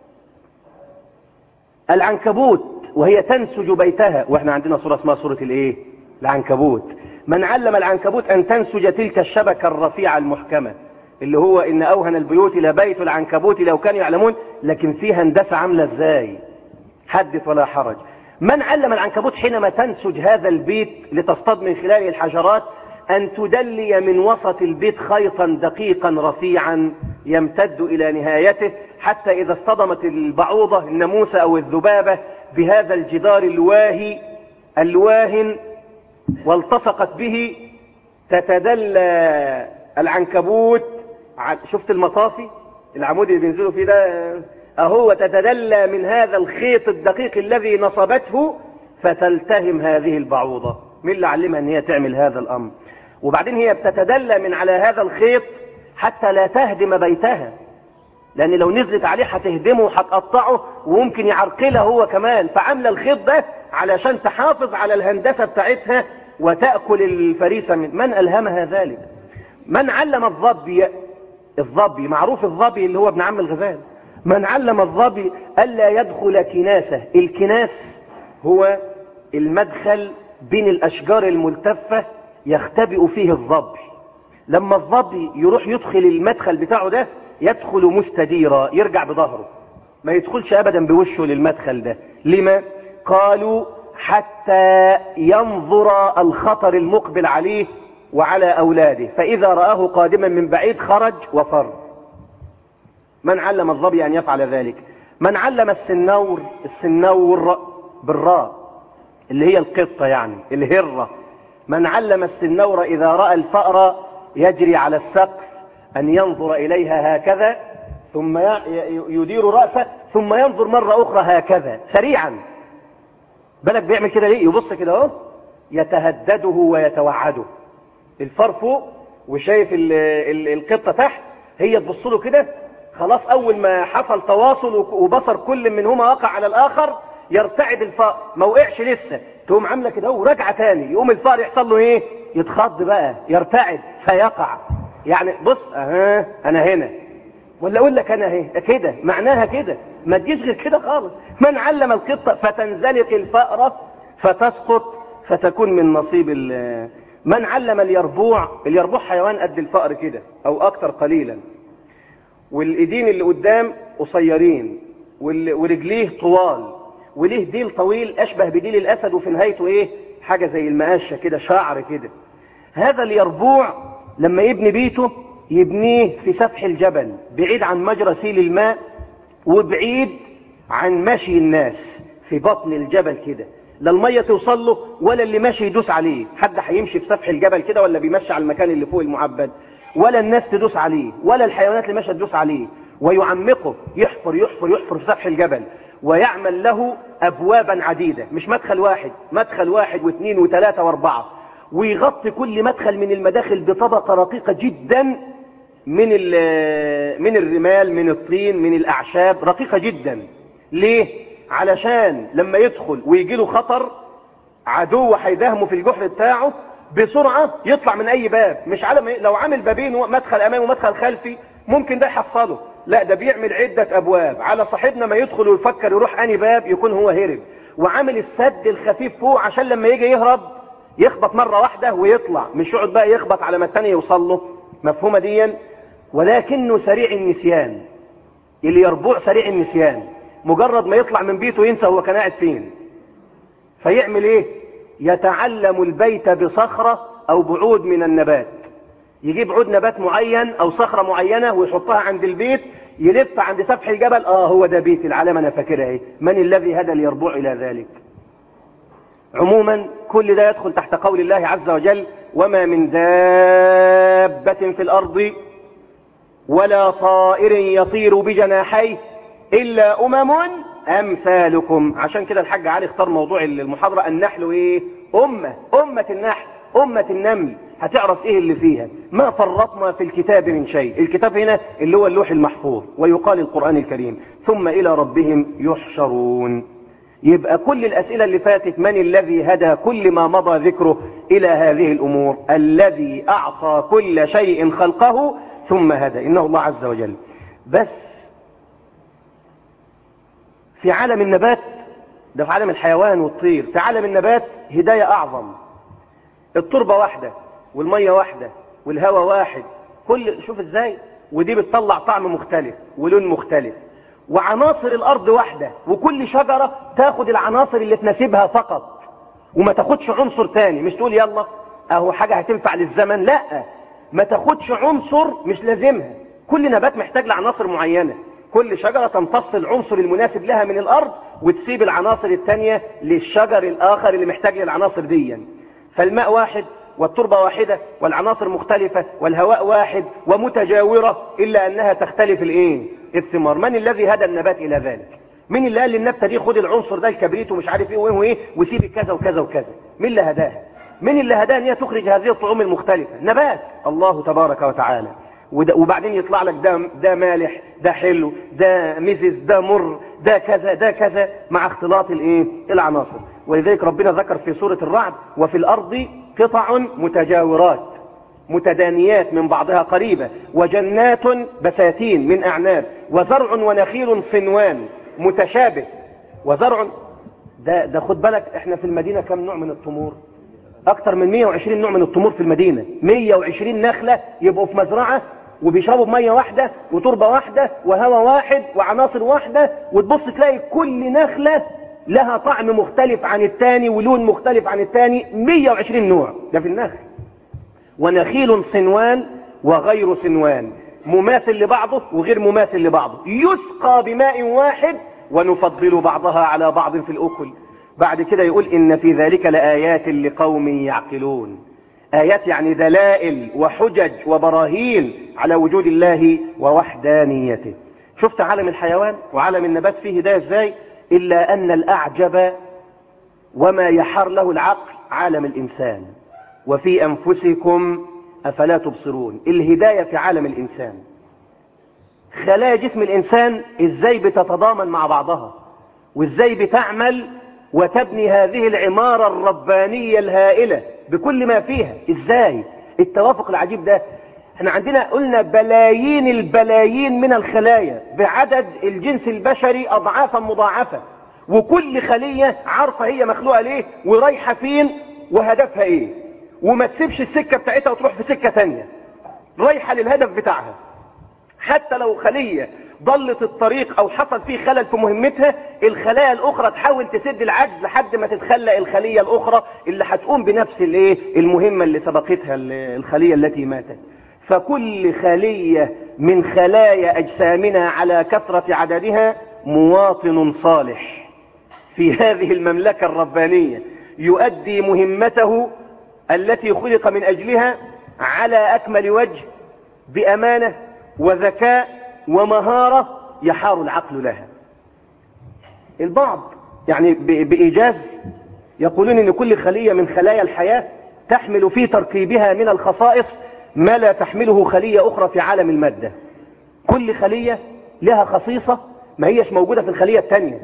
العنكبوت وهي تنسج بيتها واحنا عندنا صورة اسمها صورة الايه العنكبوت من علم العنكبوت ان تنسج تلك الشبكة الرفيعة المحكمة اللي هو ان اوهن البيوت لبيت العنكبوت لو كانوا يعلمون لكن في هندسة عاملة ازاي حدث ولا حرج من علم العنكبوت حينما تنسج هذا البيت لتصطاد من خلاله الحجرات أن تدلي من وسط البيت خيطا دقيقا رفيعا يمتد إلى نهايته حتى إذا اصطدمت البعوضة الناموسة أو الذبابة بهذا الجدار الواهي الواهن والتصقت به تتدلى العنكبوت شفت المطافي العمود اللي بينزلوا فيه ده أهو تتدلى من هذا الخيط الدقيق الذي نصبته فتلتهم هذه البعوضة مين اللي علمها ان هي تعمل هذا الأمر وبعدين هي بتتدلى من على هذا الخيط حتى لا تهدم بيتها لأن لو نزلت عليه هتهدمه وهتقطعه وممكن يعرقلها هو كمان فعاملة الخيط ده علشان تحافظ على الهندسة بتاعتها وتأكل الفريسة من من ألهمها ذلك من علم الظبي الظبي معروف الظبي اللي هو ابن عم الغزال من علم الظبي ألا يدخل كناسة الكناس هو المدخل بين الأشجار الملتفة يختبئ فيه الظبي لما الظبي يروح يدخل المدخل بتاعه ده يدخل مستديرا يرجع بظهره ما يدخلش أبدا بوشه للمدخل ده لما؟ قالوا حتى ينظر الخطر المقبل عليه وعلى أولاده فإذا رآه قادما من بعيد خرج وفر من علم الظبي أن يفعل ذلك من علم السنور السنور بالراء اللي هي القطة يعني الهرة من علم السنور إذا رأى الفأر يجري على السقف أن ينظر إليها هكذا ثم يدير رأسه ثم ينظر مرة أخرى هكذا سريعا بالك بيعمل كده ليه يبص كده اهو يتهدده ويتوعده الفار فوق وشايف ال ال القطة تحت هي تبص له كده خلاص أول ما حصل تواصل وبصر كل منهما وقع على الآخر يرتعد الفار ما وقعش لسه تقوم عامله كده وراجعه تاني يقوم الفار يحصل له ايه يتخض بقى يرتعد فيقع يعني بص اها انا هنا ولا اقول لك انا اهي كده معناها كده ما تجيش غير كده خالص من علم القطه فتنزلق الفأرة فتسقط فتكون من نصيب من علم اليربوع اليربوع حيوان قد الفأر كده او اكتر قليلا والايدين اللي قدام قصيرين ورجليه طوال وليه ديل طويل أشبه بديل الأسد وفي نهايته إيه حاجة زي المقاشة كده شعر كده هذا اليربوع لما يبني بيته يبنيه في سفح الجبل بعيد عن مجرى سيل الماء وبعيد عن مشي الناس في بطن الجبل كده لا المية توصل له ولا اللي ماشي يدوس عليه حد هيمشي في سفح الجبل كده ولا بيمشي على المكان اللي فوق المعبد ولا الناس تدوس عليه ولا الحيوانات اللي ماشيه تدوس عليه ويعمقه يحفر يحفر يحفر في سفح الجبل ويعمل له أبوابا عديدة مش مدخل واحد مدخل واحد واثنين وثلاثة واربعة ويغطي كل مدخل من المداخل بطبقة رقيقة جدا من من الرمال من الطين من الأعشاب رقيقة جدا ليه؟ علشان لما يدخل ويجي له خطر عدو هيداهمه في الجحر بتاعه بسرعة يطلع من أي باب مش على لو عامل بابين مدخل أمامي ومدخل خلفي ممكن ده يحصله لا ده بيعمل عدة أبواب على صاحبنا ما يدخل ويفكر يروح أني باب يكون هو هرب وعامل السد الخفيف فوق عشان لما يجي يهرب يخبط مرة واحدة ويطلع مش يقعد بقى يخبط على ما التاني يوصل له مفهومة ديا ولكنه سريع النسيان اللي يربوع سريع النسيان مجرد ما يطلع من بيته ينسى هو كان قاعد فين فيعمل ايه يتعلم البيت بصخرة او بعود من النبات يجيب عود نبات معين او صخرة معينة ويحطها عند البيت يلف عند سفح الجبل اه هو ده بيت العلامة انا فاكرها ايه من الذي هدى ليربوع الى ذلك عموما كل ده يدخل تحت قول الله عز وجل وما من دابة في الارض ولا طائر يطير بجناحيه إلا أمم أمثالكم عشان كده الحاج علي اختار موضوع المحاضرة النحل إيه أمة أمة النحل أمة النمل هتعرف إيه اللي فيها ما فرطنا في الكتاب من شيء الكتاب هنا اللي هو اللوح المحفوظ ويقال القرآن الكريم ثم إلى ربهم يحشرون يبقى كل الأسئلة اللي فاتت من الذي هدى كل ما مضى ذكره إلى هذه الأمور الذي أعطى كل شيء خلقه ثم هدى إنه الله عز وجل بس في عالم النبات ده في عالم الحيوان والطير في عالم النبات هداية أعظم التربة واحدة والمية واحدة والهواء واحد كل شوف ازاي ودي بتطلع طعم مختلف ولون مختلف وعناصر الأرض واحدة وكل شجرة تاخد العناصر اللي تناسبها فقط وما تاخدش عنصر تاني مش تقول يلا اهو حاجة هتنفع للزمن لا ما تاخدش عنصر مش لازمها كل نبات محتاج لعناصر معينة كل شجرة تمتص العنصر المناسب لها من الأرض وتسيب العناصر التانية للشجر الآخر اللي محتاج للعناصر دي فالماء واحد والتربة واحدة والعناصر مختلفة والهواء واحد ومتجاورة إلا أنها تختلف الإيه؟ الثمار من الذي هدى النبات إلى ذلك مين اللي قال للنبتة دي خد العنصر ده الكبريت ومش عارف ايه وايه وايه وسيب كذا وكذا وكذا مين اللي هداها مين اللي هداها ان هي تخرج هذه الطعوم المختلفة نبات الله تبارك وتعالى وبعدين يطلع لك ده ده مالح ده حلو ده مزز ده مر ده كذا ده كذا مع اختلاط الايه العناصر ولذلك ربنا ذكر في سورة الرعد وفي الأرض قطع متجاورات متدانيات من بعضها قريبة وجنات بساتين من أعناب وزرع ونخيل صنوان متشابه وزرع ده, ده خد بالك احنا في المدينة كم نوع من التمور اكتر من 120 نوع من التمور في المدينة 120 نخلة يبقوا في مزرعة وبيشربوا بمية واحدة وتربة واحدة وهواء واحد وعناصر واحدة وتبص تلاقي كل نخلة لها طعم مختلف عن التاني ولون مختلف عن التاني 120 نوع ده في النخل ونخيل صنوان وغير صنوان مماثل لبعضه وغير مماثل لبعضه يسقى بماء واحد ونفضل بعضها على بعض في الأكل بعد كده يقول إن في ذلك لآيات لقوم يعقلون آيات يعني دلائل وحجج وبراهين على وجود الله ووحدانيته شفت عالم الحيوان وعالم النبات فيه هداية ازاي إلا أن الأعجب وما يحار له العقل عالم الإنسان وفي أنفسكم أفلا تبصرون الهداية في عالم الإنسان خلايا جسم الإنسان إزاي بتتضامن مع بعضها وإزاي بتعمل وتبني هذه العمارة الربانية الهائلة بكل ما فيها إزاي التوافق العجيب ده احنا عندنا قلنا بلايين البلايين من الخلايا بعدد الجنس البشري أضعافا مضاعفة وكل خلية عارفة هي مخلوقة ليه ورايحة فين وهدفها ايه وما تسيبش السكة بتاعتها وتروح في سكة تانية رايحة للهدف بتاعها حتى لو خلية ضلت الطريق او حصل فيه خلل في مهمتها الخلايا الاخرى تحاول تسد العجز لحد ما تتخلق الخلية الاخرى اللي هتقوم بنفس الايه المهمة اللي سبقتها الخلية التي ماتت فكل خلية من خلايا اجسامنا على كثرة عددها مواطن صالح في هذه المملكة الربانية يؤدي مهمته التي خلق من اجلها على اكمل وجه بامانة وذكاء ومهارة يحار العقل لها البعض يعني بإيجاز يقولون ان كل خلية من خلايا الحياة تحمل في تركيبها من الخصائص ما لا تحمله خلية أخرى في عالم المادة كل خلية لها خصيصة ما هيش موجودة في الخلية التانية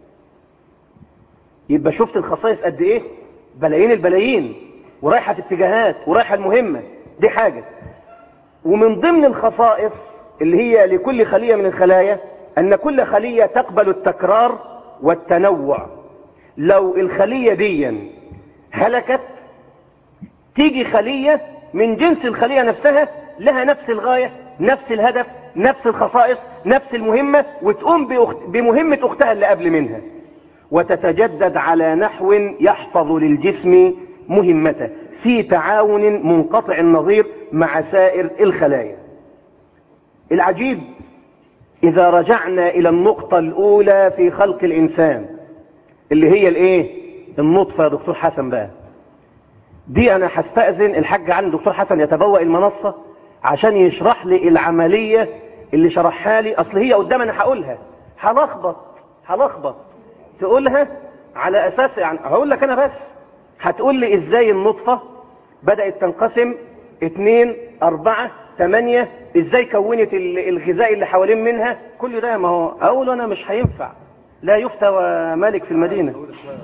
يبقى شفت الخصائص قد ايه بلايين البلايين ورايحة في اتجاهات ورايحة المهمة دي حاجة ومن ضمن الخصائص اللي هي لكل خلية من الخلايا أن كل خلية تقبل التكرار والتنوع لو الخلية دي هلكت تيجي خلية من جنس الخلية نفسها لها نفس الغاية نفس الهدف نفس الخصائص نفس المهمة وتقوم بأخت... بمهمة أختها اللي قبل منها وتتجدد على نحو يحفظ للجسم مهمته في تعاون منقطع النظير مع سائر الخلايا العجيب إذا رجعنا إلى النقطة الأولى في خلق الإنسان اللي هي الإيه؟ النطفة يا دكتور حسن بقى دي أنا هستأذن الحاج عن دكتور حسن يتبوأ المنصة عشان يشرح لي العملية اللي شرحها لي أصل هي قدام أنا هقولها هلخبط هلخبط تقولها على أساس يعني هقول لك أنا بس هتقول لي إزاي النطفة بدأت تنقسم اتنين أربعة تمانية إزاي كونت الغذاء اللي حوالين منها كل ده ما هو أقول أنا مش هينفع لا يفتى ومالك في المدينة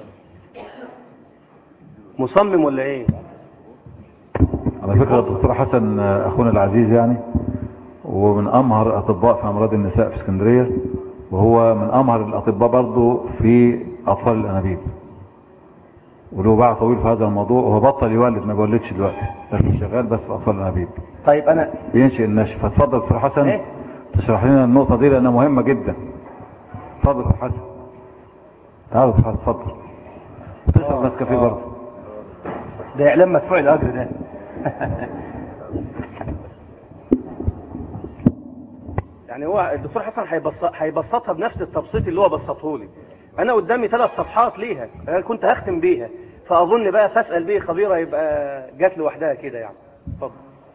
مصمم ولا إيه على فكرة الدكتور حسن أخونا العزيز يعني ومن أمهر أطباء في أمراض النساء في اسكندرية وهو من أمهر الأطباء برضه في أطفال الأنابيب وله باع طويل في هذا الموضوع وهو بطل يولد ما بيولدش دلوقتي لكن شغال بس في أطفال الأنابيب طيب أنا بينشئ النشء فاتفضل دكتور حسن إيه؟ تشرح لنا النقطة دي لأنها مهمة جدا اتفضل دكتور حسن تعال دكتور حسن اتفضل وتشرب نسكافيه برضه ده إعلام مدفوع الأجر ده يعني هو الدكتور حسن هيبسط هيبسطها بنفس التبسيط اللي هو بسطه لي انا قدامي ثلاث صفحات ليها انا كنت هختم بيها فاظن بقى فاسال بيه خبيره يبقى جات لوحدها كده يعني اتفضل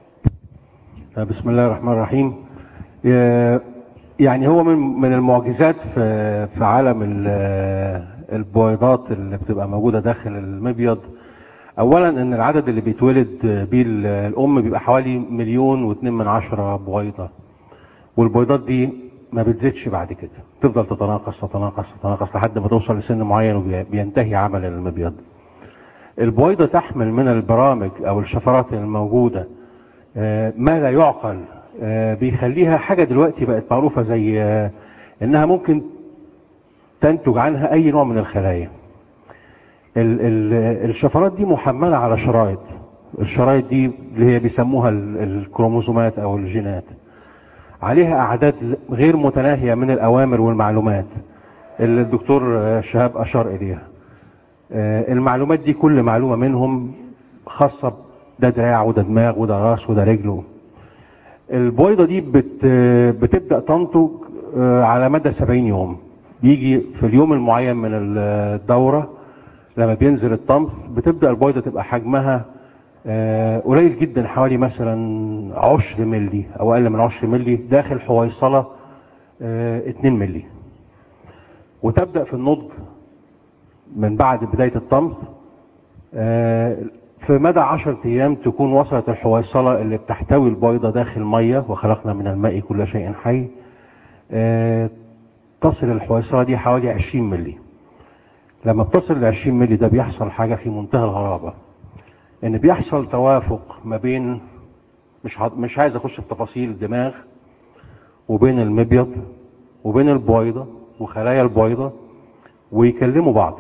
بسم الله الرحمن الرحيم ي- يعني هو من من المعجزات في في عالم ال- البويضات اللي بتبقى موجوده داخل المبيض اولا ان العدد اللي بيتولد بيه ال- الام بيبقى حوالي مليون واتنين من عشرة بويضه والبويضات دي ما بتزيدش بعد كده تفضل تتناقص تتناقص تتناقص لحد ما توصل لسن معين وبينتهي عمل المبيض البويضة تحمل من البرامج أو الشفرات الموجودة آه، ما لا يعقل آه، بيخليها حاجة دلوقتي بقت معروفة زي آه، إنها ممكن تنتج عنها أي نوع من الخلايا ال- ال- الشفرات دي محملة على شرايط الشرايط دي اللي هي بيسموها ال- الكروموسومات أو الجينات عليها أعداد غير متناهية من الأوامر والمعلومات اللي الدكتور آه، شهاب أشار إليها آه، المعلومات دي كل معلومة منهم خاصة ده دراع وده دماغ وده راس وده رجل البويضة دي بت بتبدأ تنتج آه، على مدى 70 يوم بيجي في اليوم المعين من الدورة لما بينزل الطمس بتبدأ البويضة تبقى حجمها آه، قليل جدا حوالي مثلا عشر ملي أو أقل من عشر ملي داخل حويصلة آه، 2 ملي وتبدأ في النضج من بعد بداية الطمس آه، في مدى عشرة أيام تكون وصلت الحويصلة اللي بتحتوي البيضة داخل مية وخلقنا من الماء كل شيء حي آه، تصل الحويصلة دي حوالي 20 ملي لما بتصل ل 20 ملي ده بيحصل حاجة في منتهى الغرابة إن بيحصل توافق ما بين مش ع- مش عايز أخش في تفاصيل الدماغ وبين المبيض وبين البويضة وخلايا البويضة ويكلموا بعض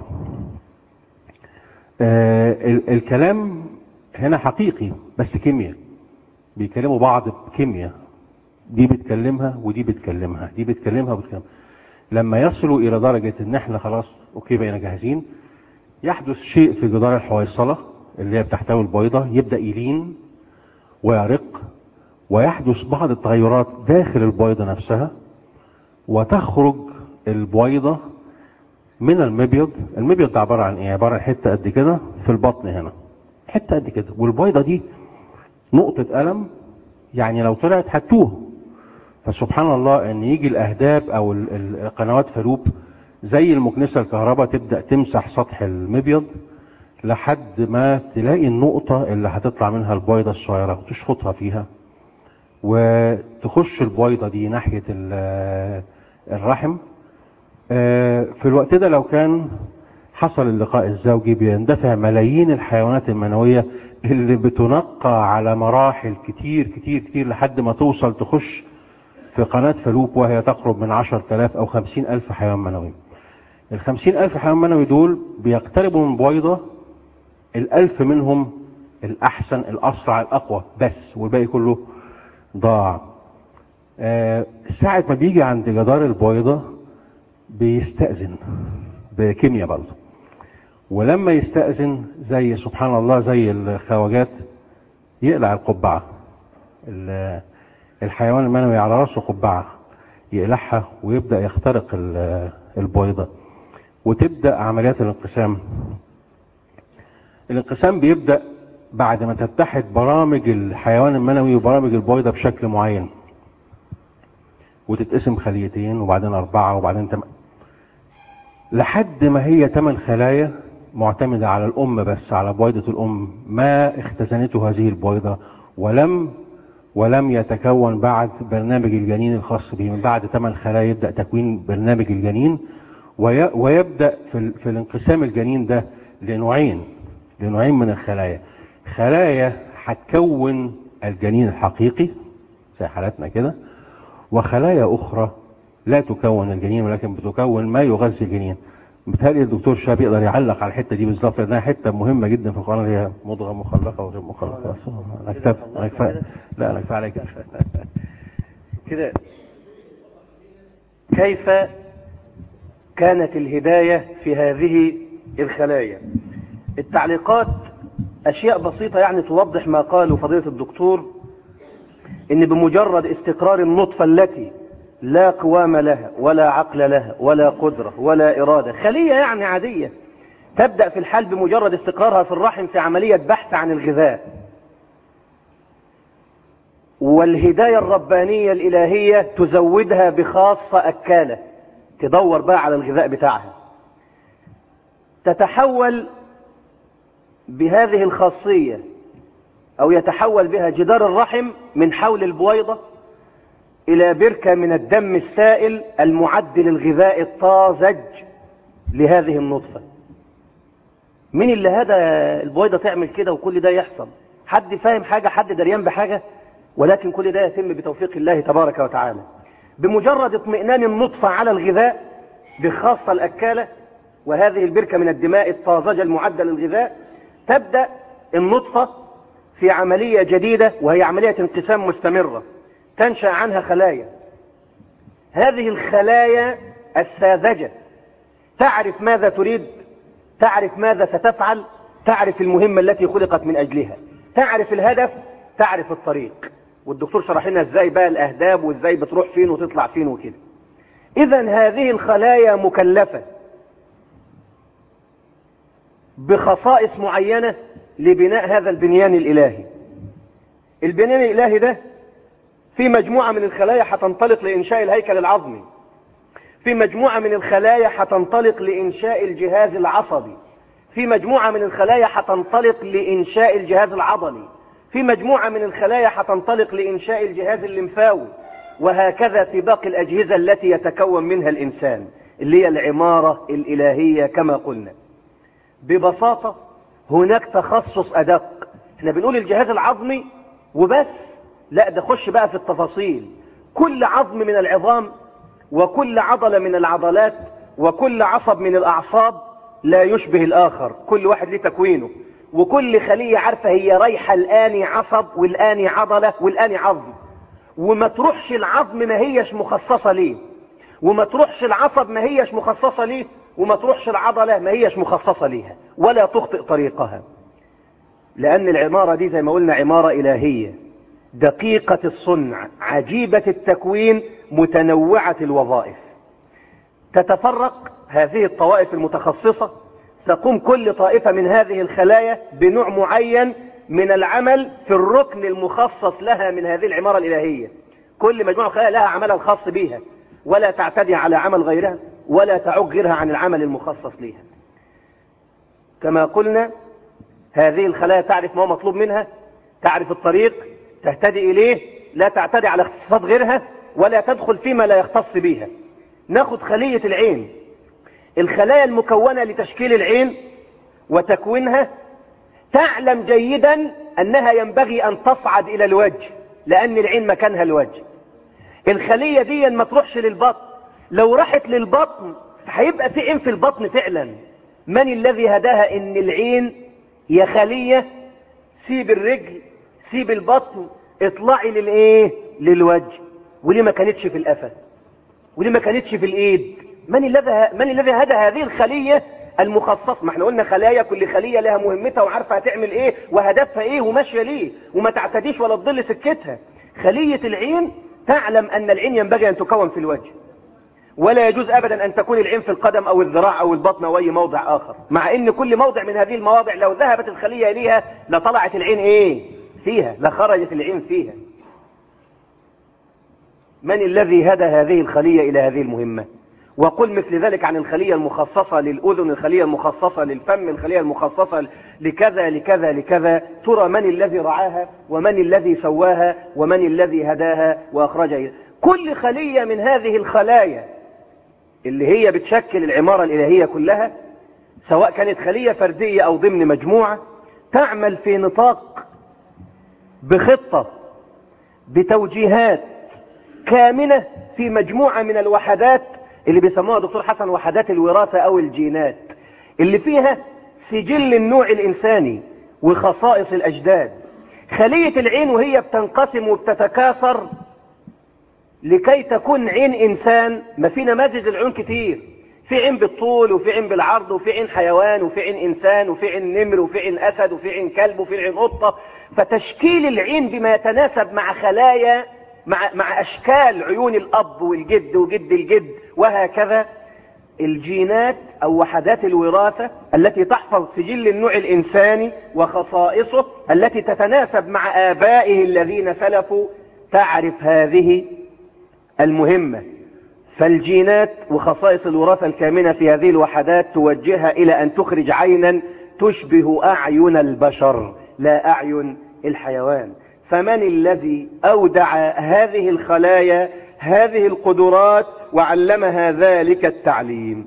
آه ال- الكلام هنا حقيقي بس كيمياء بيكلموا بعض بكيمياء دي بتكلمها ودي بتكلمها دي بتكلمها وبتكلمها لما يصلوا الى درجة ان احنا خلاص اوكي بقينا جاهزين يحدث شيء في جدار الحويصلة اللي هي بتحتوي البيضة يبدأ يلين ويرق ويحدث بعض التغيرات داخل البيضة نفسها وتخرج البويضة من المبيض المبيض ده عبارة عن ايه عبارة عن حتة قد كده في البطن هنا حتة قد كده والبيضة دي نقطة قلم يعني لو طلعت هتوه فسبحان الله ان يجي الاهداب او ال- ال- القنوات فلوب زي المكنسة الكهرباء تبدأ تمسح سطح المبيض لحد ما تلاقي النقطة اللي هتطلع منها البويضة الصغيرة وتشخطها فيها وتخش البويضة دي ناحية ال- الرحم آه، في الوقت ده لو كان حصل اللقاء الزوجي بيندفع ملايين الحيوانات المنوية اللي بتنقى على مراحل كتير كتير كتير لحد ما توصل تخش في قناة فلوب وهي تقرب من عشر تلاف أو خمسين ألف حيوان منوي الخمسين ألف حيوان منوي دول بيقتربوا من بويضة الألف منهم الأحسن الأسرع الأقوى بس والباقي كله ضاع آه، ساعة ما بيجي عند جدار البويضة بيستأذن بكيمياء برضه ولما يستأذن زي سبحان الله زي الخواجات يقلع القبعة ال- الحيوان المنوي على راسه قبعة يقلعها ويبدأ يخترق ال- البويضة وتبدأ عمليات الانقسام الانقسام بيبدأ بعد ما تتحد برامج الحيوان المنوي وبرامج البويضة بشكل معين وتتقسم خليتين وبعدين أربعة وبعدين تم... لحد ما هي ثمان خلايا معتمدة على الأم بس على بويضة الأم ما اختزنته هذه البويضة ولم ولم يتكون بعد برنامج الجنين الخاص به من بعد ثمان خلايا يبدأ تكوين برنامج الجنين وي... ويبدأ في, ال... في الانقسام الجنين ده لنوعين لنوعين من الخلايا خلايا هتكون الجنين الحقيقي زي حالتنا كده وخلايا أخرى لا تكون الجنين ولكن بتكون ما يغذي الجنين بالتالي الدكتور شاب يقدر يعلق على الحته دي بالظبط لانها حته مهمه جدا في القران هي مضغه مخلقه وغير مخلقه انا كفايه انا كفايه لا انا كفايه عليك كده كيف كانت الهداية في هذه الخلايا التعليقات أشياء بسيطة يعني توضح ما قاله فضيلة الدكتور إن بمجرد استقرار النطفة التي لا قوام لها ولا عقل لها ولا قدرة ولا إرادة خلية يعني عادية تبدأ في الحال بمجرد استقرارها في الرحم في عملية بحث عن الغذاء والهداية الربانية الإلهية تزودها بخاصة أكالة تدور بقى على الغذاء بتاعها تتحول بهذه الخاصية أو يتحول بها جدار الرحم من حول البويضة إلى بركة من الدم السائل المعد للغذاء الطازج لهذه النطفة مين اللي هذا البويضة تعمل كده وكل ده يحصل حد فاهم حاجة حد دريان بحاجة ولكن كل ده يتم بتوفيق الله تبارك وتعالى بمجرد اطمئنان النطفة على الغذاء بخاصة الأكالة وهذه البركة من الدماء الطازجة المعدة للغذاء تبدأ النطفة في عملية جديدة وهي عملية انقسام مستمرة تنشأ عنها خلايا هذه الخلايا الساذجة تعرف ماذا تريد تعرف ماذا ستفعل تعرف المهمة التي خلقت من أجلها تعرف الهدف تعرف الطريق والدكتور شرح لنا ازاي بقى الأهداب وازاي بتروح فين وتطلع فين وكده إذا هذه الخلايا مكلفة بخصائص معينة لبناء هذا البنيان الإلهي البنيان الإلهي ده في مجموعة من الخلايا هتنطلق لإنشاء الهيكل العظمي في مجموعة من الخلايا هتنطلق لإنشاء الجهاز العصبي في مجموعة من الخلايا هتنطلق لإنشاء الجهاز العضلي في مجموعة من الخلايا هتنطلق لإنشاء الجهاز الليمفاوي وهكذا في باقي الأجهزة التي يتكون منها الإنسان اللي هي العمارة الإلهية كما قلنا ببساطة هناك تخصص أدق احنا بنقول الجهاز العظمي وبس لا ده خش بقى في التفاصيل كل عظم من العظام وكل عضلة من العضلات وكل عصب من الأعصاب لا يشبه الآخر كل واحد ليه تكوينه وكل خلية عارفة هي رايحة الآن عصب والآن عضلة والآن عظم وما تروحش العظم ما هيش مخصصة ليه وما تروحش العصب ما هيش مخصصة ليه وما تروحش العضلة ما هيش مخصصة ليها ولا تخطئ طريقها لأن العمارة دي زي ما قلنا عمارة إلهية دقيقة الصنع عجيبة التكوين متنوعة الوظائف تتفرق هذه الطوائف المتخصصة تقوم كل طائفة من هذه الخلايا بنوع معين من العمل في الركن المخصص لها من هذه العمارة الإلهية كل مجموعة خلايا لها عملها الخاص بها ولا تعتدي على عمل غيرها ولا تعق غيرها عن العمل المخصص لها كما قلنا هذه الخلايا تعرف ما هو مطلوب منها تعرف الطريق تهتدي إليه لا تعتدي على اختصاصات غيرها ولا تدخل فيما لا يختص بها ناخد خلية العين الخلايا المكونة لتشكيل العين وتكوينها تعلم جيدا أنها ينبغي أن تصعد إلى الوجه لأن العين مكانها الوجه الخلية دي ما تروحش للبطن لو راحت للبطن هيبقى في عين في البطن فعلا من الذي هداها ان العين يا خلية سيب الرجل سيب البطن اطلعي للايه للوجه وليه ما كانتش في القفا وليه ما كانتش في الايد من الذي من الذي هدى هذه الخلية المخصصة ما احنا قلنا خلايا كل خلية لها مهمتها وعارفة هتعمل ايه وهدفها ايه وماشية ليه وما تعتديش ولا تضل سكتها خلية العين تعلم ان العين ينبغي ان تكون في الوجه ولا يجوز ابدا ان تكون العين في القدم او الذراع او البطن او اي موضع اخر مع ان كل موضع من هذه المواضع لو ذهبت الخلية اليها لطلعت العين ايه فيها لخرجت العين فيها من الذي هدى هذه الخلية الى هذه المهمة وقل مثل ذلك عن الخلية المخصصة للأذن الخلية المخصصة للفم الخلية المخصصة لكذا لكذا لكذا ترى من الذي رعاها ومن الذي سواها ومن الذي هداها وأخرجها كل خلية من هذه الخلايا اللي هي بتشكل العمارة الإلهية كلها سواء كانت خلية فردية أو ضمن مجموعة تعمل في نطاق بخطة بتوجيهات كامنة في مجموعة من الوحدات اللي بيسموها دكتور حسن وحدات الوراثة أو الجينات اللي فيها سجل النوع الإنساني وخصائص الأجداد خلية العين وهي بتنقسم وبتتكاثر لكي تكون عين إنسان ما في نماذج العيون كتير في عين بالطول وفي عين بالعرض وفي عين حيوان وفي عين إنسان وفي عين نمر وفي عين أسد وفي عين كلب وفي عين قطة فتشكيل العين بما يتناسب مع خلايا مع, مع أشكال عيون الأب والجد وجد الجد وهكذا الجينات أو وحدات الوراثة التي تحفظ سجل النوع الإنساني وخصائصه التي تتناسب مع آبائه الذين سلفوا تعرف هذه المهمة فالجينات وخصائص الوراثة الكامنة في هذه الوحدات توجهها إلى أن تخرج عينا تشبه أعين البشر لا أعين الحيوان فمن الذي أودع هذه الخلايا هذه القدرات وعلمها ذلك التعليم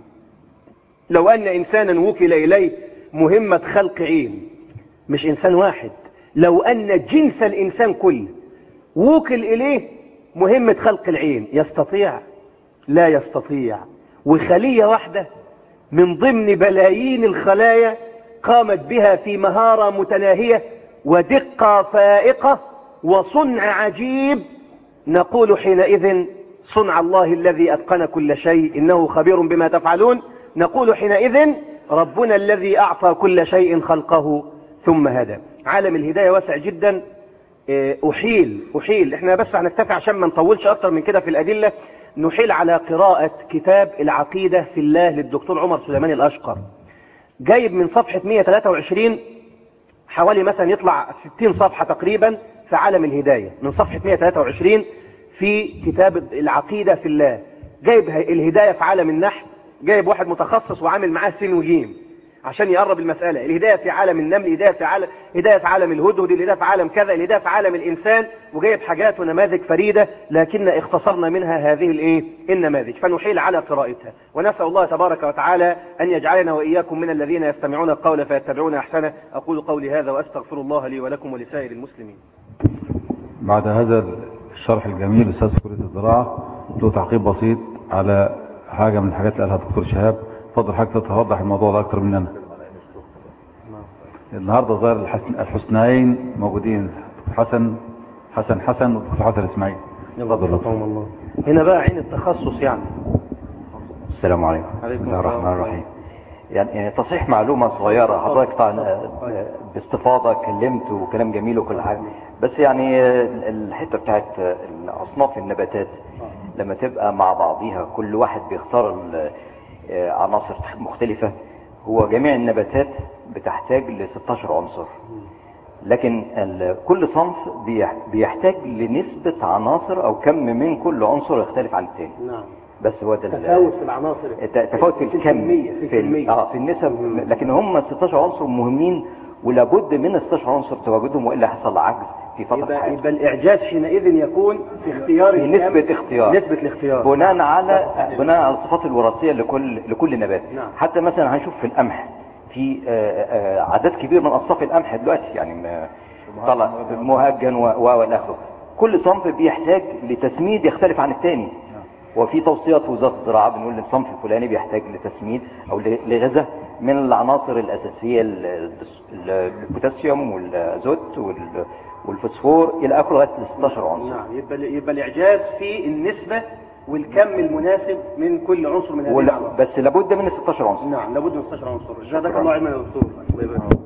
لو أن إنسانا وكل إليه مهمة خلق عين مش إنسان واحد لو أن جنس الإنسان كله وكل إليه مهمة خلق العين يستطيع لا يستطيع وخلية واحدة من ضمن بلايين الخلايا قامت بها في مهارة متناهية ودقة فائقة وصنع عجيب نقول حينئذ صنع الله الذي أتقن كل شيء إنه خبير بما تفعلون نقول حينئذ ربنا الذي أعطى كل شيء خلقه ثم هدى عالم الهداية واسع جدا أحيل أحيل احنا بس هنكتفي عشان ما نطولش أكتر من كده في الأدلة نحيل على قراءة كتاب العقيدة في الله للدكتور عمر سليمان الأشقر جايب من صفحة 123 حوالي مثلا يطلع 60 صفحة تقريبا في عالم الهداية من صفحة 123 في كتاب العقيدة في الله جايب الهداية في عالم النحل جايب واحد متخصص وعامل معاه سين وجيم عشان يقرب المسألة الهداية في عالم النمل الهداية في عالم هداية في عالم الهدهد الهداية في عالم كذا الهداية في عالم الإنسان وجايب حاجات ونماذج فريدة لكن اختصرنا منها هذه الايه النماذج فنحيل على قراءتها ونسأل الله تبارك وتعالى أن يجعلنا وإياكم من الذين يستمعون القول فيتبعون أحسنه أقول قولي هذا وأستغفر الله لي ولكم ولسائر المسلمين بعد هذا الشرح الجميل أستاذ في كلية الزراعة له تعقيب بسيط على حاجة من الحاجات اللي قالها الدكتور شهاب اتفضل حضرتك توضح الموضوع ده أكتر مننا النهارده ظاهر الحسن الحسنيين موجودين دكتور حسن حسن حسن ودكتور حسن اسماعيل اتفضل الله هنا بقى عين التخصص يعني السلام عليكم عليكم بسم الله السلام. الرحمن الرحيم يعني يعني تصحيح معلومة صغيرة حضرتك طبعا باستفاضة كلمت وكلام جميل وكل حاجة بس يعني الحتة بتاعت أصناف النباتات لما تبقى مع بعضيها كل واحد بيختار ال- عناصر مختلفة هو جميع النباتات بتحتاج ل 16 عنصر لكن ال- كل صنف بيح- بيحتاج لنسبة عناصر أو كم من كل عنصر يختلف عن التاني نعم بس هو ده ال- تفاوت في العناصر الت- تفاوت في الكم الكمية، في في ال- الكمية. اه في النسب لكن هم 16 عنصر مهمين ولابد من 16 عنصر تواجدهم والا هيحصل عجز في فتره يبقى, حياته يبقى الإعجاز حينئذ يكون في اختيار في نسبة اختيار نسبة الاختيار بناء على بناء على الصفات الوراثية لكل لكل نبات نعم. حتى مثلا هنشوف في القمح في آه، آه، عدد كبير من اصناف القمح دلوقتي يعني ما- طلع مهجن و و والى اخره كل صنف بيحتاج لتسميد يختلف عن الثاني وفي توصيات وزاره الزراعه بنقول ان الصنف الفلاني بيحتاج لتسميد او ل- لغذاء من العناصر الاساسيه ال- ال- البوتاسيوم والازوت وال- والفوسفور الى اخره لغايه 16 عنصر نعم يبقى يبقى الإعجاز في النسبة والكم المناسب من كل عنصر من هذه ولا العناصر بس لابد من 16 عنصر نعم لابد من 16 عنصر جزاك الله علما يا دكتور الله يبارك فيك.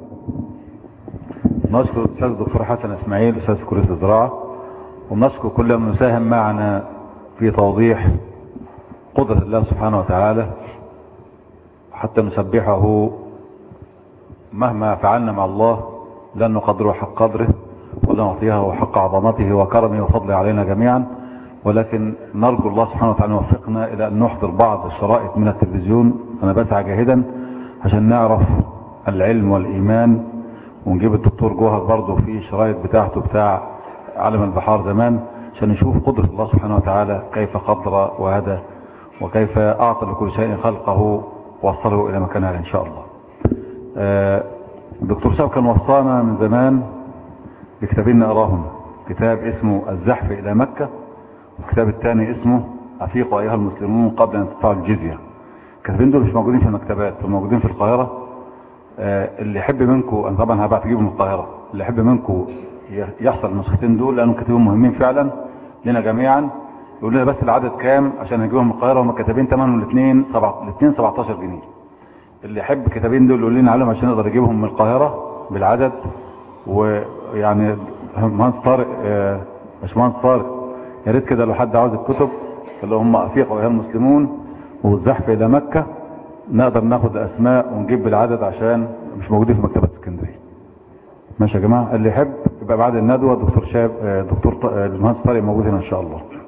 نشكر الأستاذ الدكتور حسن إسماعيل أستاذ كلية الزراعة ونشكر كل من ساهم معنا في توضيح قدرة الله سبحانه وتعالى حتى نسبحه مهما فعلنا مع الله لن نقدره حق قدره ولا نعطيه حق عظمته وكرمه وفضله علينا جميعا ولكن نرجو الله سبحانه وتعالى يوفقنا الى ان نحضر بعض الشرائط من التلفزيون انا بسعى جاهدا عشان نعرف العلم والايمان ونجيب الدكتور جوهر برضه في شرايط بتاعته بتاع عالم البحار زمان عشان نشوف قدرة الله سبحانه وتعالى كيف قدر وهدى وكيف اعطى لكل شيء خلقه ووصله الى مكانها ان شاء الله آه، الدكتور شاب كان وصانا من زمان بكتابين نقراهم كتاب اسمه الزحف الى مكة والكتاب الثاني اسمه افيقوا ايها المسلمون قبل ان تدفعوا الجزية الكتابين دول مش موجودين في المكتبات دول موجودين في القاهرة آه، اللي يحب منكم انا طبعا هبعت اجيبه من القاهرة اللي يحب منكم ي- يحصل النسختين دول لانهم كتابين مهمين فعلا لنا جميعا يقول لنا بس العدد كام عشان نجيبهم من القاهرة هم كتابين ثمنهم الاثنين سبعة الاثنين 17 جنيه اللي يحب الكتابين دول يقول لنا عليهم عشان نقدر نجيبهم من القاهرة بالعدد ويعني مهندس طارق آه، باشمهندس طارق يا ريت كده لو حد عاوز الكتب اللي هم افيق وايها المسلمون والزحف الى مكة نقدر ناخد اسماء ونجيب بالعدد عشان مش موجودين في مكتبة اسكندرية ماشي يا جماعة اللي يحب يبقى بعد الندوة دكتور شاب آه، دكتور ط- آه، المهندس طارق موجود هنا ان شاء الله